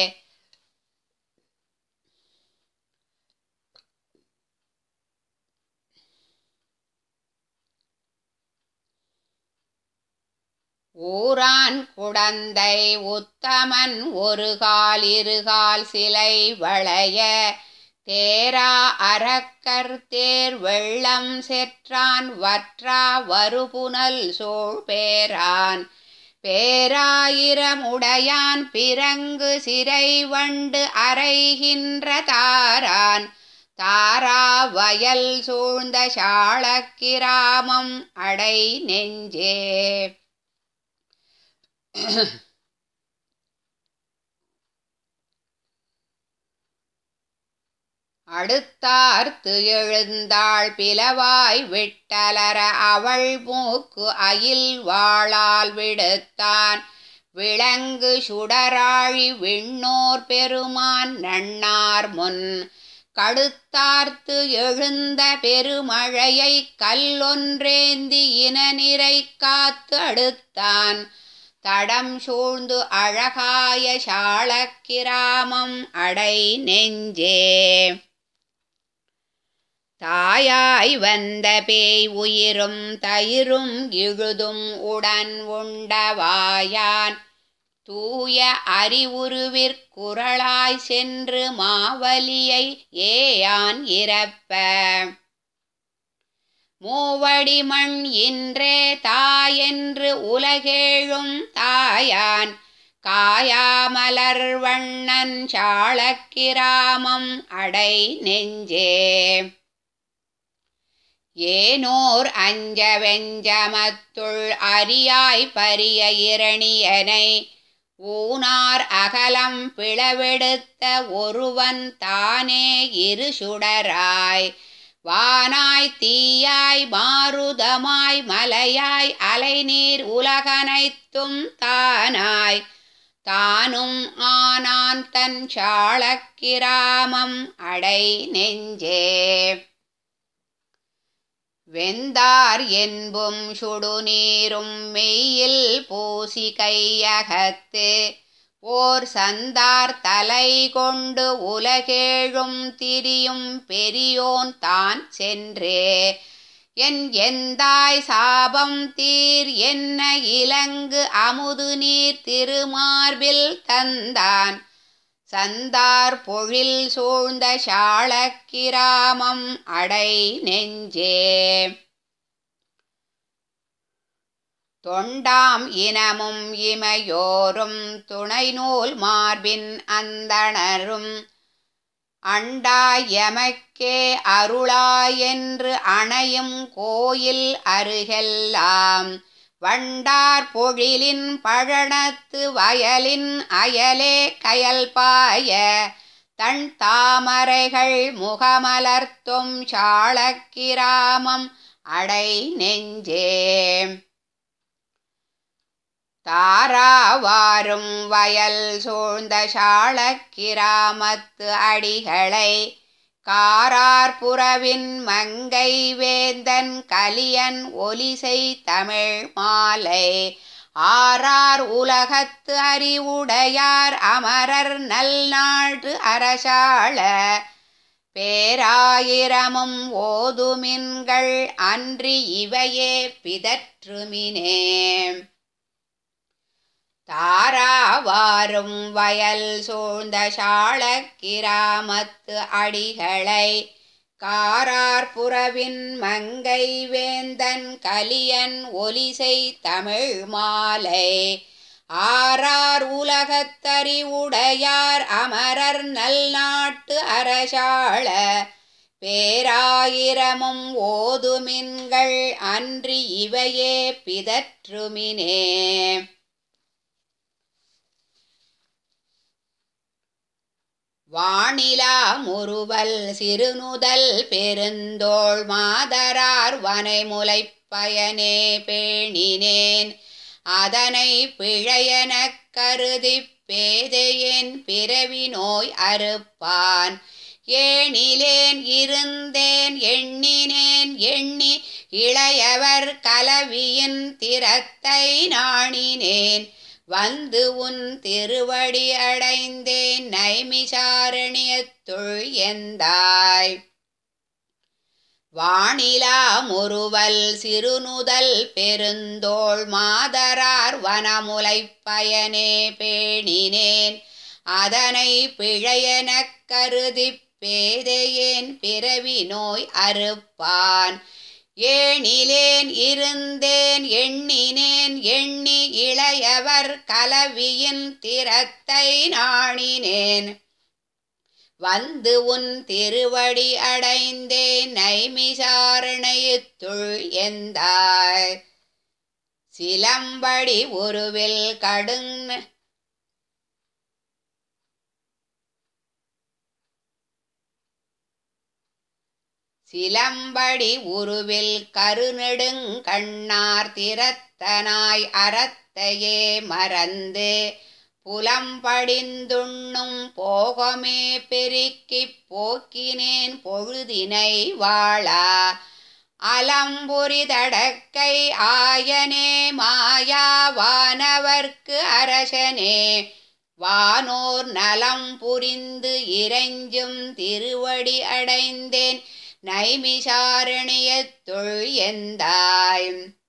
ஊரான் குடந்தை உத்தமன் ஒரு கால் இருகால் சிலை வளைய தேரா அறக்கர் தேர் வெள்ளம் செற்றான் வற்றா வருபுனல் சோழ் பேரான் பேராயிரமுடையான் பிறங்கு சிறை வண்டு அறைகின்ற தாரான் தாரா வயல் சூழ்ந்த சாளக்கிராமம் அடை நெஞ்சே அடுத்தார்த்து எழுந்தாள் பிளவாய் விட்டலர அவள் மூக்கு அயில் வாளால் விடுத்தான் விளங்கு சுடராழி விண்ணோர் பெருமான் நன்னார் முன் கடுத்தார்த்து எழுந்த பெருமழையை கல்லொன்றேந்தி இனநிறை காத்து அடுத்தான் தடம் சூழ்ந்து அழகாய சாளக்கிராமம் அடை நெஞ்சே தாயாய் வந்த பேய் உயிரும் தயிரும் இழுதும் உடன் உண்டவாயான் தூய அறிவுருவிற்குரலாய் சென்று மாவலியை ஏயான் இறப்ப மூவடி மண் இன்றே தாயென்று உலகேழும் தாயான் காயாமலர் வண்ணன் சாளக்கிராமம் அடை நெஞ்சே ஏனோர் அஞ்ச வெஞ்சமத்துள் அரியாய் பரிய இரணியனை ஊனார் அகலம் பிளவெடுத்த ஒருவன் தானே இரு சுடராய் வானாய் தீயாய் மாருதமாய் மலையாய் அலைநீர் உலகனைத்தும் தானாய் தானும் ஆனான் தன் சாளக்கிராமம் அடை நெஞ்சே வெந்தார் என்பும் சுடுநீரும் மெய்யில் பூசி கையகத்து ஓர் சந்தார் தலை கொண்டு உலகேழும் திரியும் பெரியோன் தான் சென்றே என் எந்தாய் சாபம் தீர் என்ன இலங்கு அமுது நீர் திருமார்பில் தந்தான் சந்தார் பொழில் சூழ்ந்த சாளக்கிராமம் அடை நெஞ்சே தொண்டாம் இனமும் இமையோரும் துணைநூல் மார்பின் அந்தணரும் அண்டாயமக்கே அருளாயென்று அணையும் கோயில் அருகெல்லாம் வண்டார் பொழிலின் பழனத்து வயலின் அயலே கயல்பாய தன் தாமரைகள் முகமலர்த்தும் சாளக்கிராமம் அடை நெஞ்சே தாராவாரும் வயல் சூழ்ந்த சாளக்கிராமத்து அடிகளை காரார்புறவின் மங்கை வேந்தன் கலியன் ஒலிசை தமிழ் மாலை ஆறார் உலகத்து அறிவுடையார் அமரர் நல்நாடு அரசாள பேராயிரமும் ஓதுமின்கள் அன்றி இவையே பிதற்றுமினே தாராவாரும் வயல் சூழ்ந்த சாளக்கிராமத்து அடிகளை காரார்புறவின் மங்கை வேந்தன் கலியன் ஒலிசை தமிழ் மாலை ஆறார் உலகத்தறிவுடையார் அமரர் நல்நாட்டு அரசாள பேராயிரமும் ஓதுமின்கள் அன்றி இவையே பிதற்றுமினே வானிலா முறுவல் சிறுநுதல் பெருந்தோள் மாதரார் வனைமுலைப் பயனே பேணினேன் அதனை பிழையெனக் கருதிப் பேதையேன் பிறவி நோய் அறுப்பான் ஏனிலேன் இருந்தேன் எண்ணினேன் எண்ணி இளையவர் கலவியின் திறத்தை நாணினேன் வந்து உன் திருவடி அடைந்தேன் நைமிசாரணியத்துள் எந்தாய் வானிலா முறுவல் சிறுநுதல் பெருந்தோள் மாதரார் வனமுலைப் பயனே பேணினேன் அதனை பிழையெனக் கருதிப் பேதையேன் பிறவி நோய் அறுப்பான் ஏனிலேன் இருந்தேன் எண்ணினேன் எண்ணி இளையவர் கலவியின் திறத்தை நாணினேன் வந்து உன் திருவடி அடைந்தேன் நைமிசாரணையுத்துள் எந்தாய் சிலம்படி உருவில் கடுங் சிலம்படி உருவில் கருநெடுங் கண்ணார் திறத்தனாய் அறத்தையே மறந்து புலம்படிந்துண்ணும் போகமே பெருக்கிப் போக்கினேன் பொழுதினை வாழா அலம்புரி தடக்கை ஆயனே மாயாவானவர்க்கு அரசனே வானோர் நலம் புரிந்து இறைஞ்சும் திருவடி அடைந்தேன் நைமிசாரணியத்துள் எந்தாய்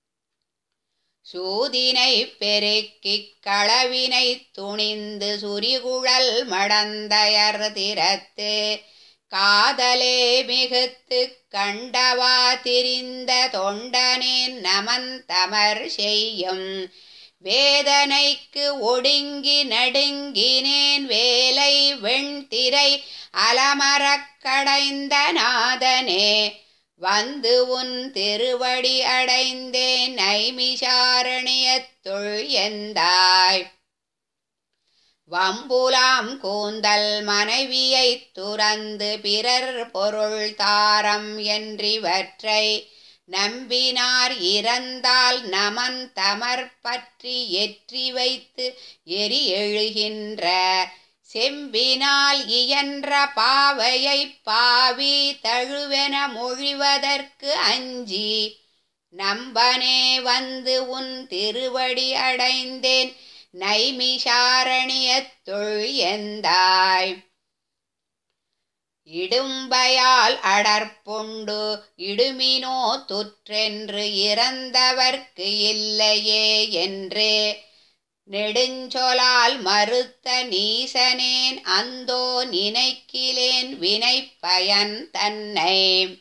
சூதினை பெருக்கிக் களவினை துணிந்து சுரிகுழல் மடந்தயர் திறத்து காதலே மிகுத்து கண்டவா திரிந்த தொண்டனேன் நமந்தமர் செய்யும் வேதனைக்கு ஒடுங்கி நடுங்கினேன் வேலை வெண்திரை அலமரக் கடைந்த நாதனே வந்து உன் திருவடி அடைந்தேன் நைமிசாரணியத்துள் எந்தாய் வம்புலாம் கூந்தல் மனைவியைத் துறந்து பிறர் பொருள் தாரம் என்றிவற்றை நம்பினார் இறந்தால் நமன் தமர் பற்றி எற்றி வைத்து எரி எழுகின்ற செம்பினால் இயன்ற பாவையை பாவி தழுவென மொழிவதற்கு அஞ்சி நம்பனே வந்து உன் திருவடி அடைந்தேன் நைமிஷாரணியத்துள் எந்தாய் இடும்பையால் அடற்புண்டு இடுமினோ துற்றென்று இறந்தவர்க்கு இல்லையே என்று நெடுஞ்சொலால் மறுத்த நீசனேன் அந்தோ நினைக்கிலேன் வினைப்பயன் தன்னை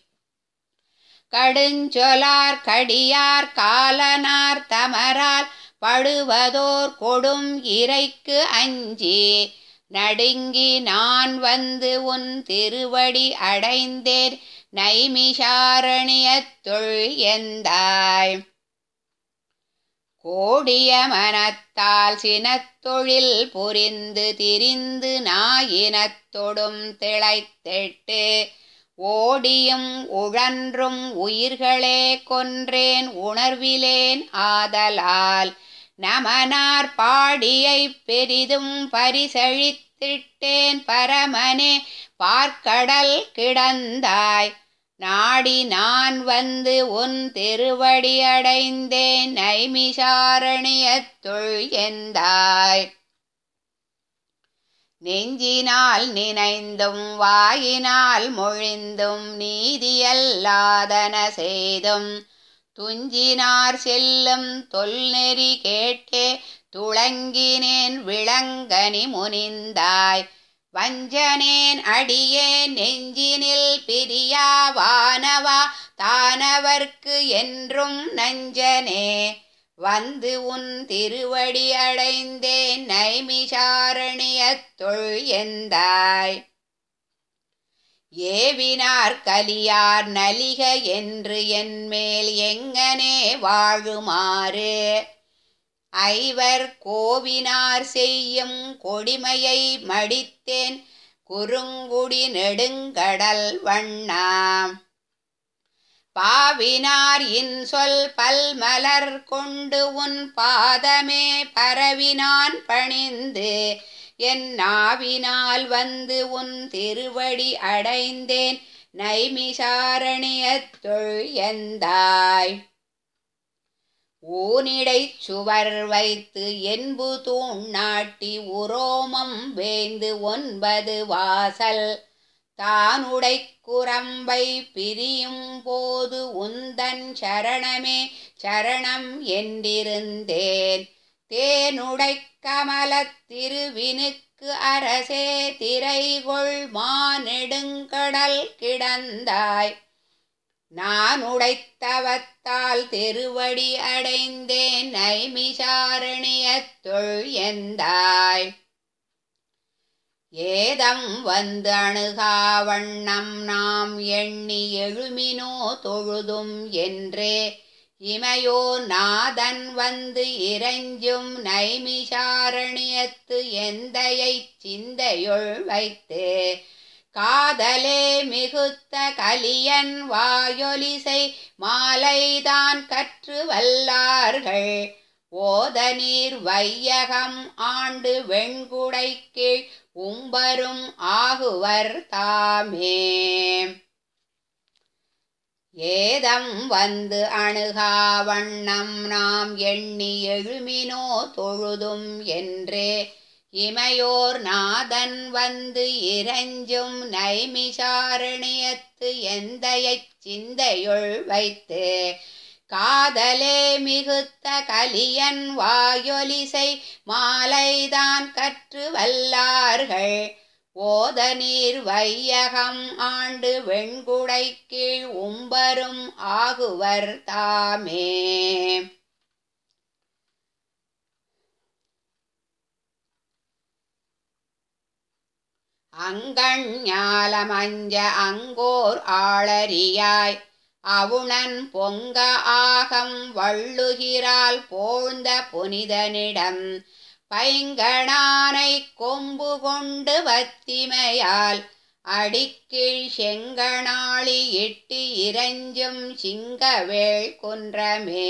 கடுஞ்சொலார் கடியார் காலனார் தமரால் படுவதோர் கொடும் இறைக்கு அஞ்சி நடுங்கி நான் வந்து உன் திருவடி அடைந்தேன் நைமிஷாரணியத்துள் எந்தாய் கோடிய மனத்தால் சினத்தொழில் புரிந்து திரிந்து நாயினத்தொடும் திளைத்தெட்டு ஓடியும் உழன்றும் உயிர்களே கொன்றேன் உணர்விலேன் ஆதலால் நமனார் பாடியை பெரிதும் பரிசழித்திட்டேன் பரமனே பார்க்கடல் கிடந்தாய் நாடி நான் வந்து உன் திருவடி அடைந்தேன் நைமிஷாரணியத்துள் எந்தாய் நெஞ்சினால் நினைந்தும் வாயினால் மொழிந்தும் நீதியல்லாதன செய்தும் துஞ்சினார் செல்லும் தொல்நெறி கேட்டே துளங்கினேன் விளங்கனி முனிந்தாய் வஞ்சனேன் அடியே நெஞ்சினில் பிரியா வானவா தானவர்க்கு என்றும் நஞ்சனே வந்து உன் திருவடி அடைந்தேன் நைமிஷாரணியத்துள் எந்தாய் ஏவினார் கலியார் நலிக என்று என்மேல் எங்கனே வாழுமாறு ஐவர் கோவினார் செய்யும் கொடிமையை மடித்தேன் குறுங்குடி நெடுங்கடல் வண்ணா பாவினார் இன்சொல் பல்மலர் கொண்டு உன் பாதமே பரவினான் பணிந்து என் நாவினால் வந்து உன் திருவடி அடைந்தேன் நைமிசாரணியத்துள் எந்தாய் ஊனிடைச் சுவர் வைத்து என்பு தூண் நாட்டி உரோமம் வேந்து ஒன்பது வாசல் தானுடை குரம்பை பிரியும் போது உந்தன் சரணமே சரணம் என்றிருந்தேன் தேனுடை கமலத் திருவினுக்கு அரசே திரைகொள் மானெடுங்கடல் கிடந்தாய் நான் உடைத்தவத்தால் திருவடி அடைந்தேன் நைமிசாரணியத்துள் எந்தாய் ஏதம் வந்து அணுகா வண்ணம் நாம் எண்ணி எழுமினோ தொழுதும் என்றே இமையோ நாதன் வந்து இறைஞ்சும் நைமிசாரணியத்து எந்தையைச் சிந்தையுள் வைத்து காதலே மிகுத்த கலியன் வாயொலிசை மாலைதான் கற்று வல்லார்கள் ஓத நீர் வையகம் ஆண்டு வெண்குடை கீழ் உம்பரும் ஆகுவர் தாமே ஏதம் வந்து அணுகா வண்ணம் நாம் எண்ணி எழுமினோ தொழுதும் என்றே இமையோர் நாதன் வந்து இறைஞ்சும் நைமிசாரணியத்து எந்தையைச் சிந்தையுள் வைத்து காதலே மிகுத்த கலியன் வாயொலிசை மாலைதான் கற்று வல்லார்கள் ஓத நீர் வையகம் ஆண்டு வெண்குடை கீழ் உம்பரும் ஆகுவர் தாமே அங்கண் ஞாலமஞ்ச அங்கோர் ஆளரியாய் அவுணன் பொங்க ஆகம் வள்ளுகிறாள் போழ்ந்த புனிதனிடம் பைங்கணானை கொம்பு கொண்டு வத்திமையால் அடிக்கீழ் செங்கணாளி இட்டு இறைஞ்சும் சிங்கவேள் குன்றமே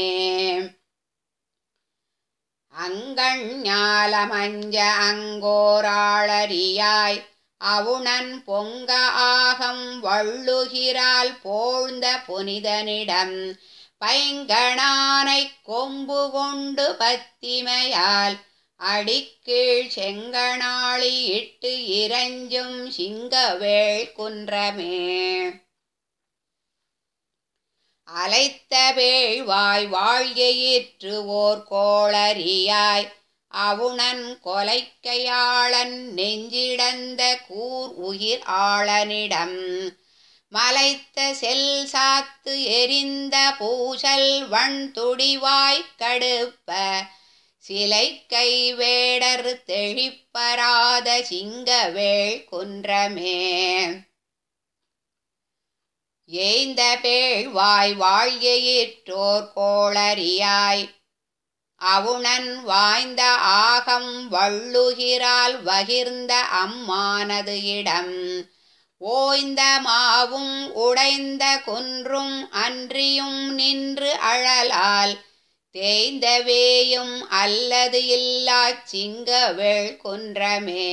அங்கண் ஞாலமஞ்ச அங்கோராளரியாய் அவுணன் பொங்க ஆகம் வள்ளுகிறாள் போழ்ந்த புனிதனிடம் பைங்கணானை கொம்பு கொண்டு பத்திமையால் அடிக்கீழ் செங்கணாளி இட்டு இறைஞ்சும் சிங்கவேள் குன்றமே அலைத்த வேள்வாய் வாழ்கையிற்று ஓர் கோளரியாய் அவுணன் கொலைக்கையாளன் நெஞ்சிடந்த கூர் உயிர் ஆளனிடம் மலைத்த செல் சாத்து எரிந்த பூசல் வண் துடிவாய் கடுப்ப சிலை கை வேடர் தெழிப்பராத சிங்கவேள் குன்றமே ஏய்ந்த பேழ்வாய் வாழ்கையிற்றோர் கோளரியாய் அவுணன் வாய்ந்த ஆகம் வள்ளுகிறால் வகிர்ந்த அம்மானது இடம் ஓய்ந்த மாவும் உடைந்த குன்றும் அன்றியும் நின்று அழலால் தேய்ந்த வேயும் அல்லது இல்லாச் சிங்கவேள் குன்றமே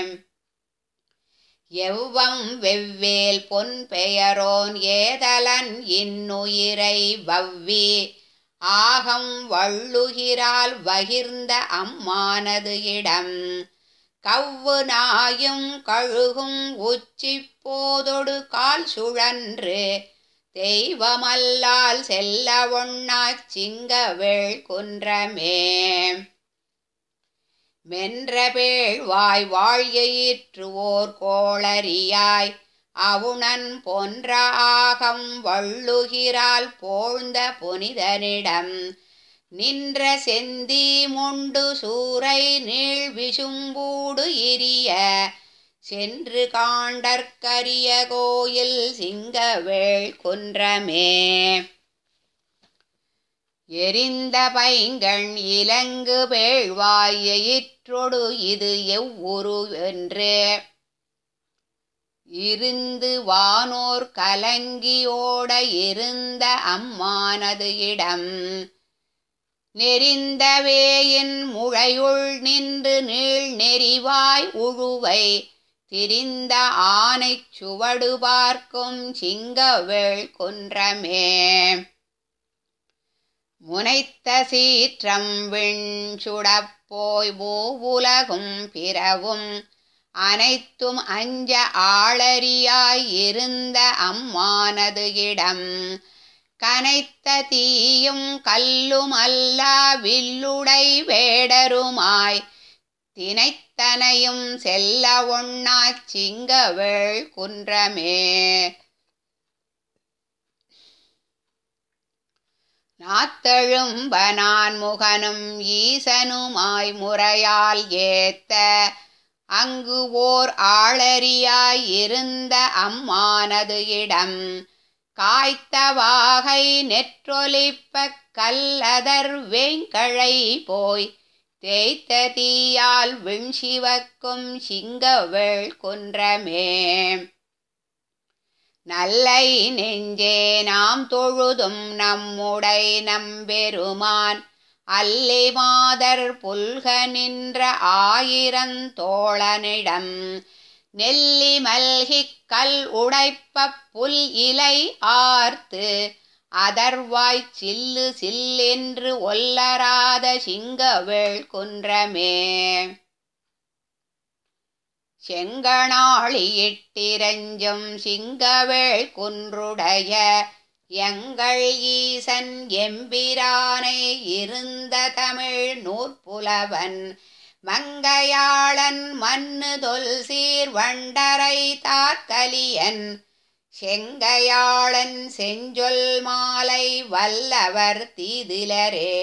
எவ்வம் வெவ்வேல் பொன் பெயரோன் ஏதலன் இன்னுயிரை வவ்வி ஆகம் வள்ளுகிறால் வகிர்ந்த அம்மானது இடம் கவ்வு நாயும் கழுகும் உச்சி போதொடு கால் சுழன்று தெய்வமல்லால் செல்ல ஒண்ணாச் சிங்கவேள் குன்றமே மென்ற பேழ்வாய் வாழ்கையிற்று ஓர் கோளரியாய் அவுணன் பொன்ற ஆகம் வள்ளுகிறால் போழ்ந்த புனிதனிடம் நின்ற செந்தி முண்டு சூறை நீள் விசும்பூடு இரிய சென்று காண்டற்கரிய கோயில் சிங்கவேள் குன்றமே எரிந்த பைங்கண் இலங்கு பேழ்வாய் எயிற்றொடு இது எவ்வுரு என்று இருந்து வானோர் கலங்கியோட இருந்த அம்மானது இடம் நெறிந்த வேயின் முழையுள் நின்று நீள் நெறிவாய் உழுவை திரிந்த ஆனைச் சுவடு பார்க்கும் சிங்கவேள் குன்றமே முனைத்த சீற்றம் விண்சுடப்போய் பூவுலகும் பிறவும் அனைத்தும் அஞ்ச ஆளரியாய் இருந்த அம்மானது இடம் கனைத்த தீயும் கல்லும் அல்லா வில்லுடை வேடருமாய் தினைத்தனையும் செல்ல ஒண்ணாச் சிங்கவேள் குன்றமே நாத்தெழும்ப நான் முகனும் ஈசனுமாய் முறையால் ஏத்த அங்கு ஓர் ஆளரியாய் இருந்த அம்மானது இடம் காய்த்த வாகை நெற்றொலிப்ப கல்லதர் வேங்கழை போய் தேய்த்த தீயால் விண்சிவக்கும் சிங்கவேள் குன்றமே நல்லை நெஞ்சே நாம் தொழுதும் நம்முடை நம்பெருமான் அல்லி மாதர் புல்க நின்ற ஆயிரந்தோழனிடம் நெல்லி மல்கிக் கல் உடைப்ப புல் இலை ஆர்த்து அதர்வாய் சில்லு சில்லென்று ஒல்லராத சிங்கவேள் குன்றமே செங்கணாளி இட்டிரஞ்சும் சிங்கவேள் குன்றுடைய எங்கள் ஈசன் எம்பிரானை இருந்த தமிழ் நூற்புலவன் மங்கையாளன் மண்ணு தொல் சீர் வண்டரை தாக்கலியன் செங்கையாளன் செஞ்சொல் மாலை வல்லவர் தீதிலரே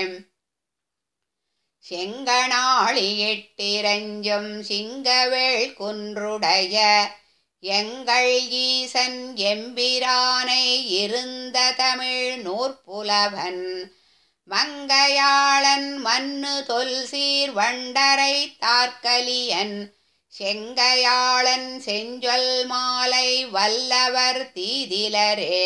செங்கணாளி எட்டிரஞ்சும் சிங்கவேள் குன்றுடைய எங்கள் ஈசன் எம்பிரானை இருந்த தமிழ் நூற்புலவன் மங்கையாளன் மண்ணு தொல் சீர் வண்டரை தார்கலியன் செங்கையாளன் செஞ்சொல் மாலை வல்லவர் தீதிலரே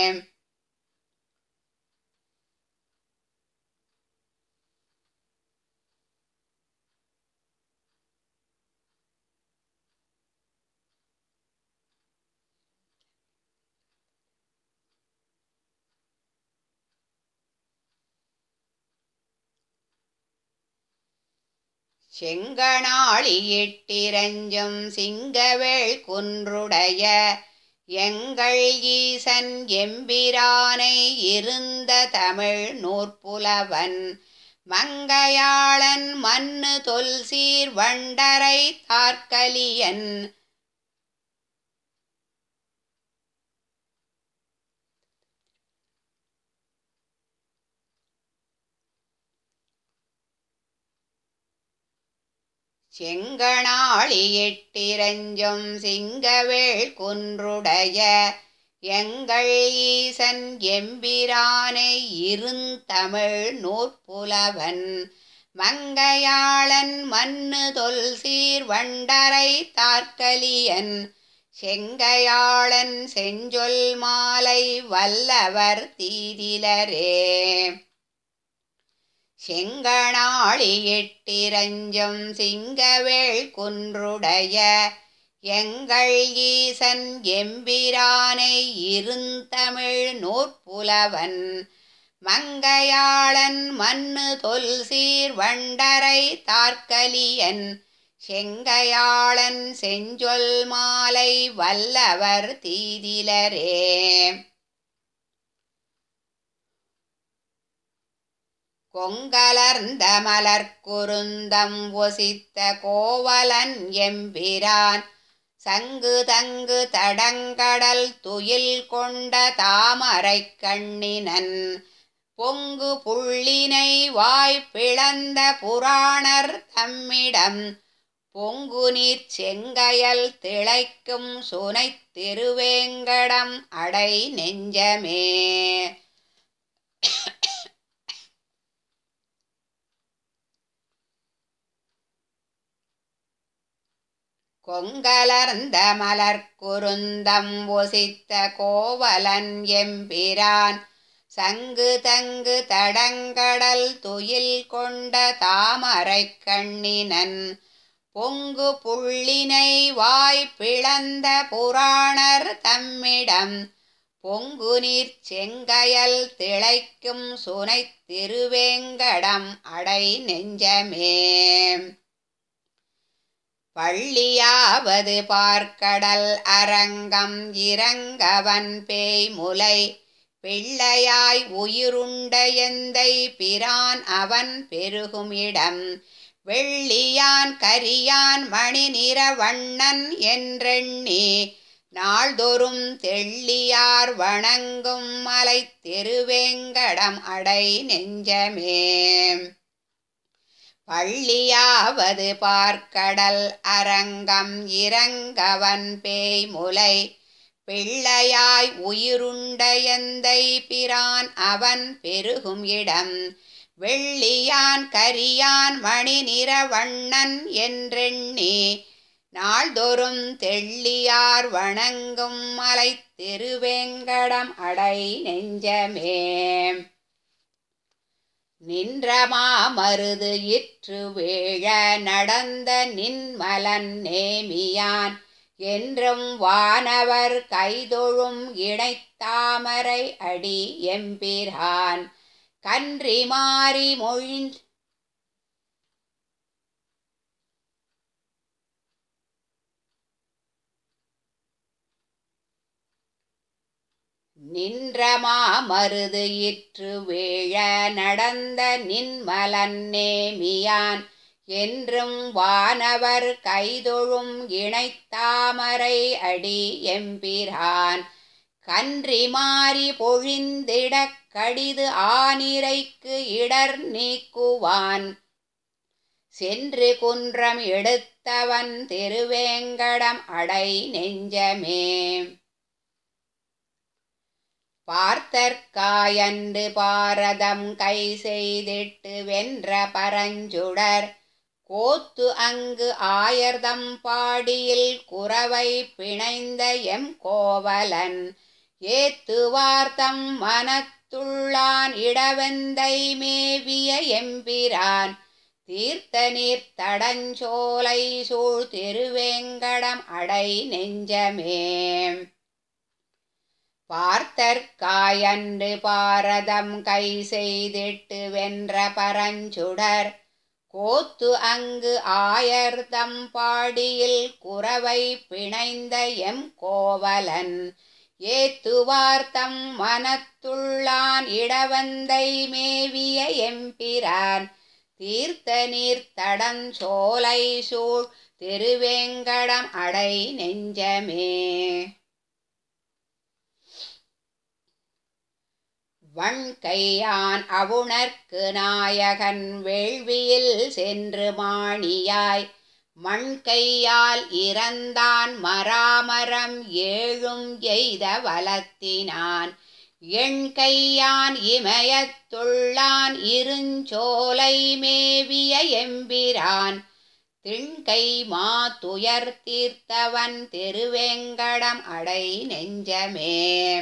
செங்கணாளி எட்டிரஞ்சும் சிங்கவேள் குன்றுடைய எங்கள் ஈசன் எம்பிரானை இருந்த தமிழ் நூற்புலவன் மங்கையாளன் மண்ணு தொல் சீர் வண்டரை தார்கலியன் செங்கணாளி எட்டிரஞ்சும் சிங்கவேள் குன்றுடைய எங்கள் ஈசன் எம்பிரானை இருந்தமிழ் நூற்புலவன் மங்கையாளன் மண்ணு தொல் சீர் வண்டரை தார்கலியன் செங்கையாளன் செஞ்சொல் மாலை வல்லவர் தீதிலரே செங்கணாளி எட்டிரஞ்சும் சிங்கவேள் குன்றுடைய எங்கள் ஈசன் எம்பிரானை இருந்தமிழ் நூற்புலவன் மங்கையாளன் மண்ணு தொல் சீர் வண்டரை தார்கலியன் செங்கையாளன் செஞ்சொல் மாலை வல்லவர் தீதிலரே கொங்கலர்ந்த மலர்க்குருந்தம் ஒசித்த கோவலன் எம்பிரான் சங்கு தங்கு தடங்கடல் துயில் கொண்ட தாமரைக் கண்ணினன் பொங்கு புள்ளினை வாய் பிளந்த புராணர் தம்மிடம் பொங்கு நீர் செங்கயல் திளைக்கும் சுனைத் திருவேங்கடம் அடை நெஞ்சமே கொங்கலர்ந்த மலர்க்குருந்தம் ஒசித்த கோவலன் எம்பிரான் சங்கு தங்கு தடங்கடல் துயில் கொண்ட தாமரைக் கண்ணினன் பொங்கு புள்ளினை வாய் பிளந்த புராணர் தம்மிடம் பொங்கு நீர் செங்கயல் திளைக்கும் சுனைத் திருவேங்கடம் அடை நெஞ்சமே பள்ளியாவது பார்க்கடல் அரங்கம் இறங்கவன் பேய் முலை பிள்ளையாய் உயிருண்ட எந்தை பிரான் அவன் பெருகும் இடம் வெள்ளியான் கரியான் மணி நிற வண்ணன் என்றெண்ணி நாள்தோறும் தெள்ளியார் வணங்கும் மலை திருவேங்கடம் அடை நெஞ்சமே பள்ளியாவது பார்க்கடல் அரங்கம் இறங்கவன் பேய் முலை பிள்ளையாய் உயிருண்ட எந்தை பிரான் அவன் பெருகும் இடம் வெள்ளியான் கரியான் மணி நிற வண்ணன் என்றெண்ணி நாள்தோறும் தெள்ளியார் வணங்கும் மலை திருவேங்கடம் அடை நெஞ்சமே நின்ற மாமருது இற்று வேழ நடந்த நின்மலன் நேமியான் என்றும் வானவர் கைதொழும் இணைத்தாமரை அடி எம்பிரான் கன்றி மாறி மொழிந் நின்ற மாமருது இற்று வீழ நடந்த நின்மலன் நேமியான் என்றும் வானவர் கைதொழும் இணைத்தாமரை அடி எம்பிரான் கன்றி மாறி பொழிந்திடக் கடிது ஆனிரைக்கு இடர் நீக்குவான் சென்று குன்றம் எடுத்தவன் திருவேங்கடம் அடை நெஞ்சமே பார்த்தற்காயன்று பாரதம் கை செய்திட்டு வென்ற பரஞ்சுடர் கோத்து அங்கு ஆயர்தம் பாடியில் குறவை பிணைந்த எம் கோவலன் ஏத்துவார்த்தம் மனத்துள்ளான் இடவெந்தை மேவிய எம்பிரான் தீர்த்த நீர் தடஞ்சோலை சூழ் திருவேங்கடம் அடை நெஞ்சமே பார்த்தற்காயன்று பாரதம் கை செய்திட்டு வென்ற பரஞ்சுடர் கோத்து அங்கு ஆயர்தம் பாடியில் குறவை பிணைந்த எம் கோவலன் ஏத்துவார்த்தம் மனத்துள்ளான் இடவந்தை மேவிய எம்பிரான் தீர்த்த நீர் தடஞ்சோலை சூழ் திருவேங்கடம் அடை நெஞ்சமே வண்கையான் அவுணர்க்கு நாயகன் வேள்வியில் சென்று மாணியாய் மண்கையால் இறந்தான் மராமரம் ஏழும் எய்த வலத்தினான் எண்கையான் இமயத்துள்ளான் இருஞ்சோலை மேவிய எம்பிரான் திண்கை மா துயர் தீர்த்தவன் திருவேங்கடம் அடை நெஞ்சமே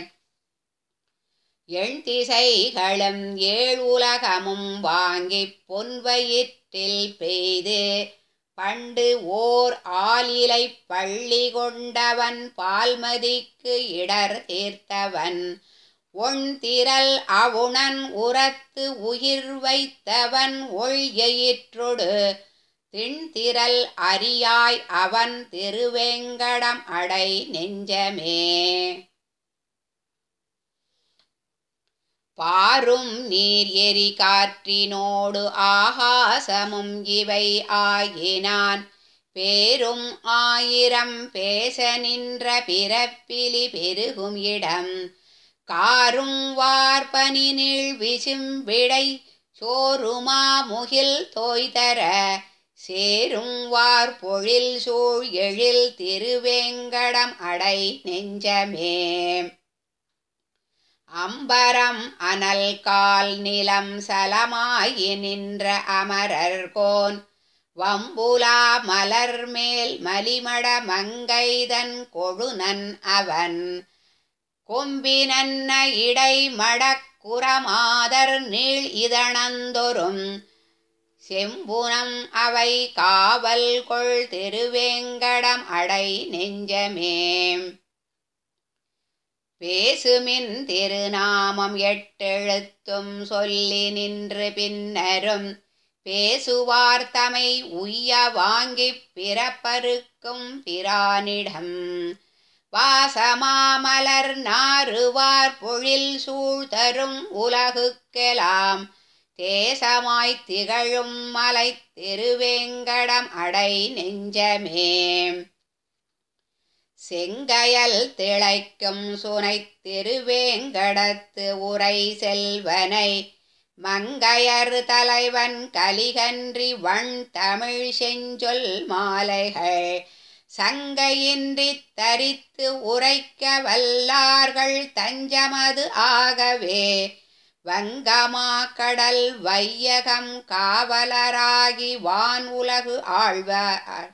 எண் திசைகளும் ஏழுலகமும் வாங்கிப் பொன்வயிற்றில் பெய்து பண்டு ஓர் ஆலிலை பள்ளி கொண்டவன் பால்மதிக்கு இடர் தீர்த்தவன் ஒண்திரல் அவுணன் உரத்து உயிர் வைத்தவன் ஒழியிற்றொடு திண்திரல் அறியாய் அவன் திருவேங்கடம் அடை நெஞ்சமே பாரும் நீர் எரி காற்றினோடு ஆகாசமும் இவை ஆயினான் பேரும் ஆயிரம் பேச நின்ற பிறப்பிலி பெருகும் இடம் காரும் வார்பனி நீள் விசும்பிடை சோறுமா முகில் தோய்தர சேரும் வார் பொழில் சூழ் எழில் திருவேங்கடம் அடை நெஞ்சமே அம்பரம் அனல் கால் நிலம் சலமாயி நின்ற அமரர்கோன் வம்புலா மலர் மேல் மலிமட மங்கைதன் கொழுநன் அவன் கொம்பினன்ன இடை மடக்குறமாதர் நீள் இதழந்தொரும் செம்புனம் அவை காவல் கொள் திருவேங்கடம் அடை நெஞ்சமே பேசுமின் திருநாமம் எட்டெழுத்தும் சொல்லி நின்று பின்னரும் பேசுவார் தமை உய்ய வாங்கிப் பிறப்பருக்கும் பிரானிடம் வாசமாமலர் நாறுவார் பொழில் சூழ்தரும் உலகுக்கெலாம் தேசமாய்த் திகழும் மலை திருவேங்கடம் அடை நெஞ்சமே செங்கயல் திளைக்கும் சுனைத் திருவேங்கடத்து உரை செல்வனை மங்கையர் தலைவன் கலிகன்றி வண் தமிழ் செஞ்சொல் மாலைகள் சங்கையின்றி தரித்து உரைக்க வல்லார்கள் தஞ்சமது ஆகவே வங்கமா கடல் வையகம் காவலராகி வான் உலகு ஆழ்வார்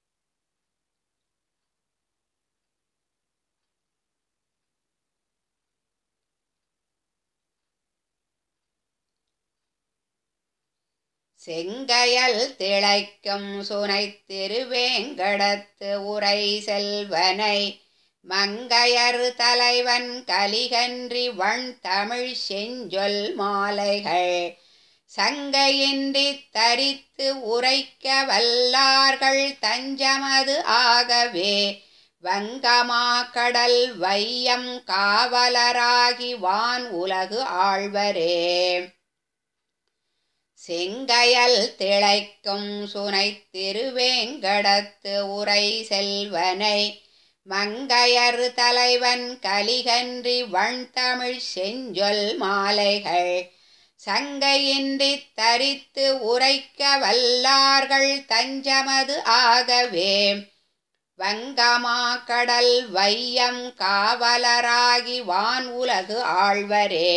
செங்கயல் திளைக்கும் சுனைத் திருவேங்கடத்து உரை செல்வனை மங்கையர் தலைவன் கலிகன்றி வண் தமிழ் செஞ்சொல் மாலைகள் சங்கையின்றி தரித்து உரைக்க வல்லார்கள் தஞ்சமது ஆகவே வங்கமா கடல் வையம் காவலராகி வான் உலகு ஆழ்வரே செங்கயல் திளைக்கும் சுனை திருவேங்கடத்து உரை செல்வனை மங்கையர் தலைவன் கலிகன்றி வண்தமிழ் செஞ்சொல் மாலைகள் சங்கையின்றி தரித்து உரைக்க வல்லார்கள் தஞ்சமது ஆகவே வங்கமா கடல் வையம் காவலராகி வான் உலகு ஆழ்வரே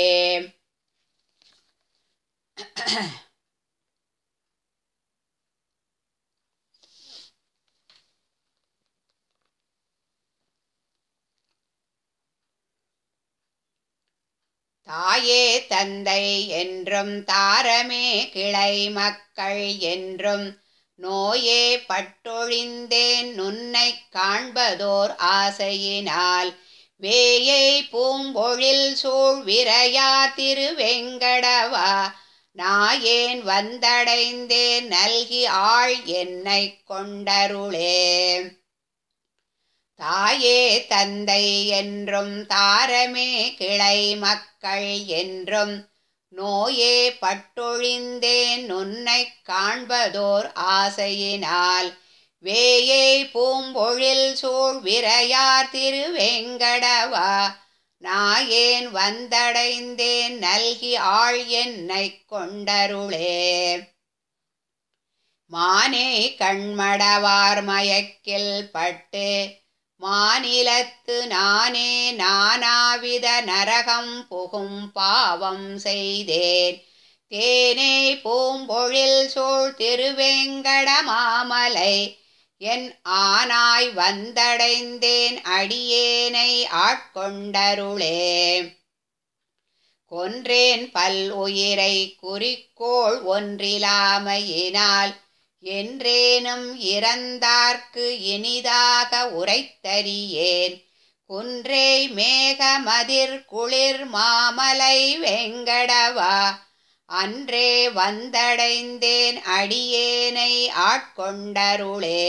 தாயே தந்தை என்றும் தாரமே கிளை மக்கள் என்றும் நோயே பட்டொழிந்தேன் நுன்னை காண்பதோர் ஆசையினால் வேயை பூம்பொழில் சூழ் விரையா திருவெங்கடவா நாயேன் வந்தடைந்தேன் நல்கி ஆள் என்னை கொண்டருளே தாயே தந்தை என்றும் தாரமே கிளை மக்கள் என்றும் நோயே பட்டொழிந்தேன் நுன்னை காண்பதோர் ஆசையினால் வேயை பூம்பொழில் சூழ் விரையார் திருவெங்கடவா நாயேன் வந்தடைந்தேன் நல்கி ஆள் என்னை கொண்டருளே மானே கண்மடவார் மயக்கில் பட்டு மாநிலத்து நானே நானாவித நரகம் புகும் பாவம் செய்தேன் தேனே பூம்பொழில் சூழ் திருவேங்கட மாமலை என் ஆனாய் வந்தடைந்தேன் அடியேனை ஆட்கொண்டருளே கொன்றேன் பல் உயிரை குறிக்கோள் ஒன்றிலாமையினால் என்றேனும் இறந்தார்க்கு இனிதாக உரைத்தறியேன் குன்றே மேகமதிர் குளிர் மாமலை வெங்கடவா அன்றே வந்தடைந்தேன் அடியேனை ஆட்கொண்டருளே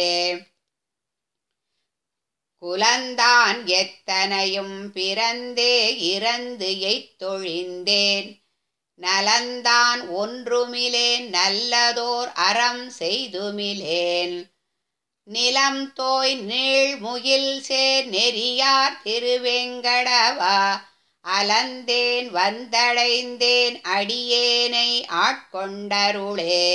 குலந்தான் எத்தனையும் பிறந்தே இறந்து எய்த்தொழிந்தேன் நலந்தான் ஒன்றுமிலேன் நல்லதோர் அறம் செய்துமிலேன் நிலம் தோய் நீழ்முகில் சேர் நெறியார் திருவெங்கடவா அலந்தேன் வந்தடைந்தேன் அடியேனை ஆட்கொண்டருளே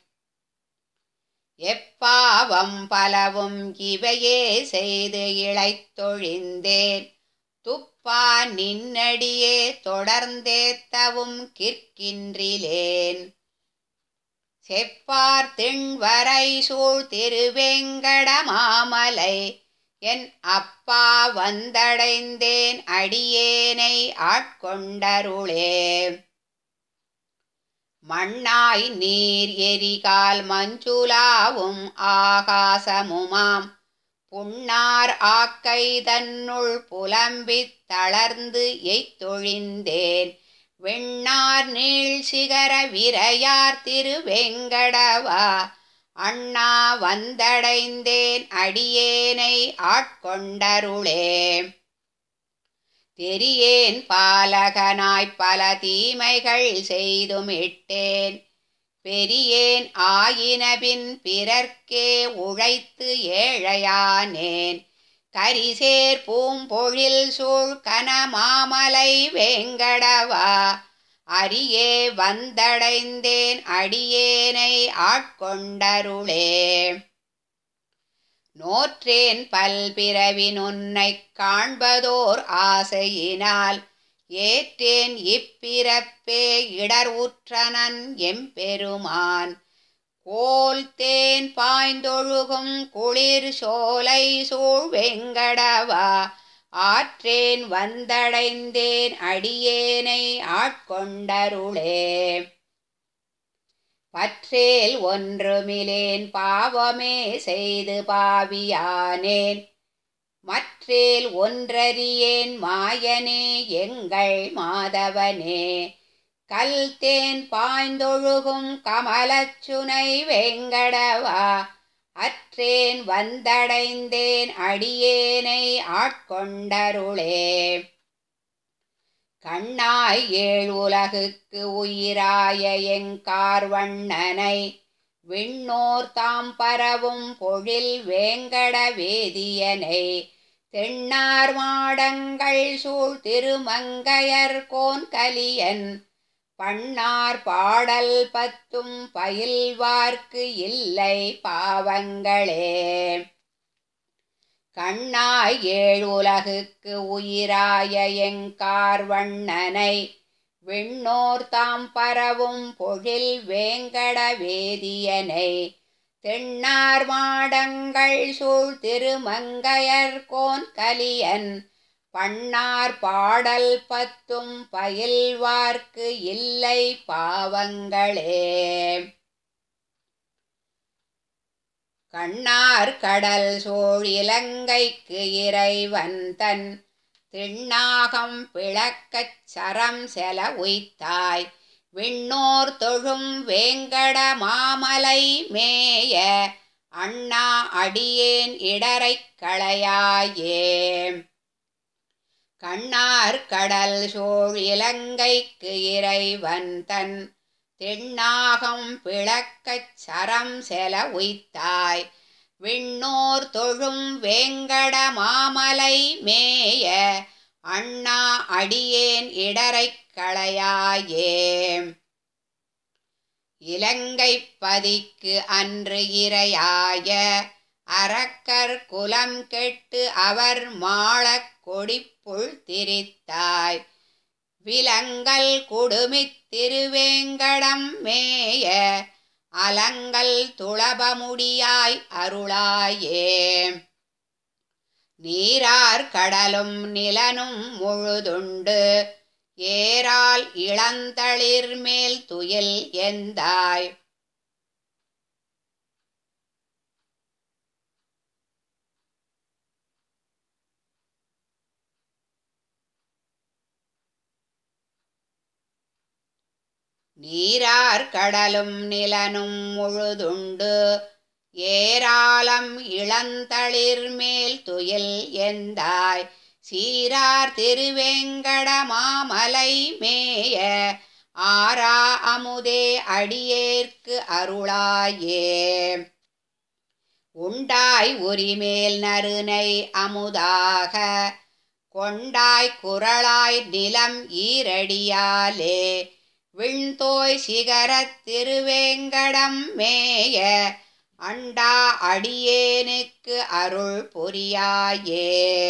எப்பாவம் பலவும் இவையே செய்து இழைத்தொழிந்தேன் துப்பா நின்னடியே தொடர்ந்தேத்தவும் கிற்கின்றிலேன் செப்பார் திண்வரை சூழ் திருவேங்கட மாமலை என் அப்பா வந்தடைந்தேன் அடியேனை ஆட்கொண்டருளே மண்ணாய் நீர் எரிகால் மஞ்சுளாவும் ஆகாசமுமாம் புண்ணார் ஆக்கை தன்னுள் புலம்பித் தளர்ந்து எய்த்தொழிந்தேன் வெண்ணார் நீள் சிகர விரையார் திருவெங்கடவா அண்ணா வந்தடைந்தேன் அடியேனை ஆட்கொண்டருளே தெரியேன் பாலகனாய்ப் பல தீமைகள் செய்துமிட்டேன் பெரியேன் ஆயினபின் பிறர்க்கே உழைத்து ஏழையானேன் கரிசேர் பூம்பொழில் சூழ் கனமாமலை வேங்கடவா அரியே வந்தடைந்தேன் அடியேனை ஆட்கொண்டருளே நோற்றேன் பல்பிறவி நுன்னைக் காண்பதோர் ஆசையினால் ஏற்றேன் இப்பிறப்பே இடர் உற்றனன் எம்பெருமான் கோல் தேன் பாய்ந்தொழுகும் குளிர் சோலை சூழ் வெங்கடவா ஆற்றேன் வந்தடைந்தேன் அடியேனை ஆட்கொண்டருளே பற்றேல் ஒன்றுமிலேன் பாவமே செய்து பாவியானேன் மற்றேல் ஒன்றறியேன் மாயனே எங்கள் மாதவனே கல் தேன் பாய்ந்தொழுகும் கமலச்சுனை வெங்கடவா அற்றேன் வந்தடைந்தேன் அடியேனை ஆட்கொண்டருளே கண்ணாய் ஏழ் உலகுக்கு உயிராய எங்கார்வண்ணனை விண்ணோர் தாம் பரவும் பொழில் வேங்கட வேதியனை தென்னார் மாடங்கள் சூழ் திருமங்கையர் கோன் கலியன் பண்ணார் பாடல் பத்தும் பயில்வார்க்கு இல்லை பாவங்களே கண்ணாய் ஏழ் உலகுக்கு உயிராய எங்கார்வண்ணனை விண்ணோர் தாம் பரவும் பொழில் வேங்கட வேதியனை தென்னார் மாடங்கள் சூழ் திருமங்கையர் கோன் கலியன் பண்ணார் பாடல் பத்தும் பயில்வார்க்கு இல்லை பாவங்களே கண்ணார் கடல் சோழ் இலங்கைக்கு இறைவன் தன் திண்ணாகம் பிளக்கச் சரம் செல உய்த்தாய் விண்ணோர் தொழும் வேங்கட மாமலை மேய அண்ணா அடியேன் இடரைக் களையாயே கண்ணார் கடல் சோழ் இலங்கைக்கு இறைவன் தன் தென்னாகம் பிளக்கச் சரம் செல உய்த்தாய் விண்ணோர் தொழும் வேங்கட மாமலை மேய அண்ணா அடியேன் இடரைக் களையாயே இலங்கை பதிக்கு அன்று இரையாய அரக்கர் குலம் கெட்டு அவர் மாளக் கொடிப்புள் திரித்தாய் விலங்கல் குடுமித் திருவேங்கடம் மேய அலங்கல் துளபமுடியாய் அருளாயே நீரார் கடலும் நிலனும் முழுதுண்டு ஏரால் இளந்தளிர் மேல் துயில் எந்தாய் நீரார் கடலும் நிலனும் முழுதுண்டு ஏராளம் இளந்தளிர் மேல் துயில் எந்தாய் சீரார் திருவேங்கட மாமலை மேய ஆரா அமுதே அடியேற்கு அருளாயே உண்டாய் உரிமேல் நறுனை அமுதாக கொண்டாய் குரலாய் நிலம் ஈரடியாலே விண்தோய் சிகரத் திருவேங்கடம் மேய அண்டா அடியேனுக்கு அருள் புரியாயே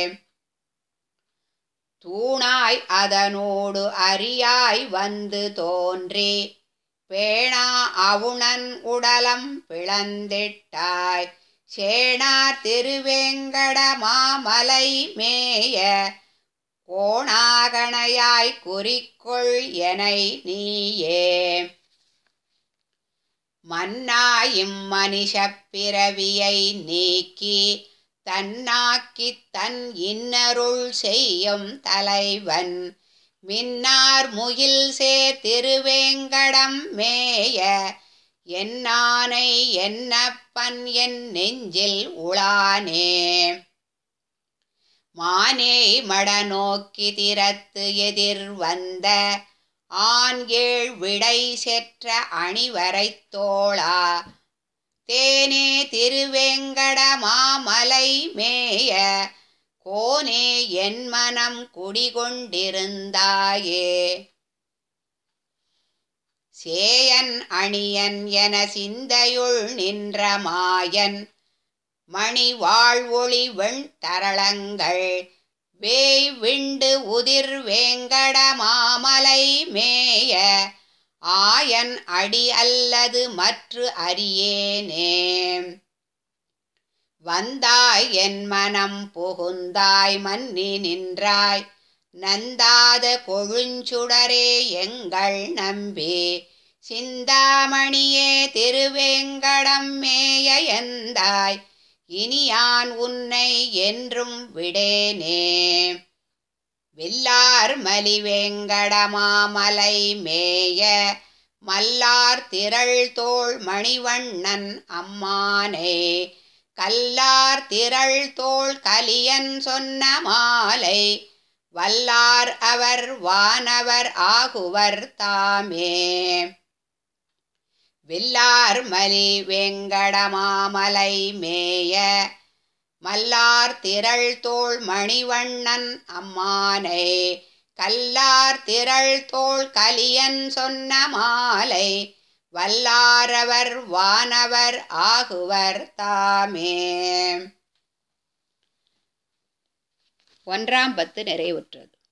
தூணாய் அதனோடு அரியாய் வந்து தோன்றி பேணா அவுணன் உடலம் பிளந்திட்டாய் சேனார் திருவேங்கட மாமலை மேய கோணாகணையாய் குறிக்கொள் எனை நீயே மன்னாயும் மனிஷப் பிறவியை நீக்கி தன்னாக்கித் தன் இன்னருள் செய்யும் தலைவன் மின்னார் முகில் சேர் திருவேங்கடம் மேய என்னானை என்னப்பன் என் நெஞ்சில் உளானே மானே மடநோக்கி திறத்து எதிர் வந்த ஆண் ஏழ் விடை செற்ற அணிவரைத் தோளா தேனே திருவேங்கட மாமலை மேய கோனே என் மனம் குடிகொண்டிருந்தாயே சேயன் அணியன் என சிந்தையுள் நின்ற மாயன் மணி வாழ்வொளி வெண் தரளங்கள் வேய் விண்டு உதிர் வேங்கட மாமலை மேய ஆயன் அடி அல்லது மற்று அறியேனே வந்தாய் என் மனம் புகுந்தாய் மன்னி நின்றாய் நந்தாத கொழுஞ்சுடரே எங்கள் நம்பி சிந்தாமணியே திருவேங்கடம் மேய எந்தாய் இனியான் உன்னை என்றும் விடேனே வில்லார் மலிவேங்கடமாமலை மேய மல்லார் திரள் தோள் மணிவண்ணன் அம்மானே கல்லார் திரள் தோள் கலியன் சொன்ன மாலை வல்லார் அவர் வானவர் ஆகுவர் தாமே வில்லார் மலி வெங்கடமாமலை மேய மல்லார் திரள் தோள் மணிவண்ணன் அம்மானை கல்லார் திரள் தோள் கலியன் சொன்ன மாலை வல்லாரவர் வானவர் ஆகுவர் தாமே ஒன்றாம் பத்து நிறைவுற்றது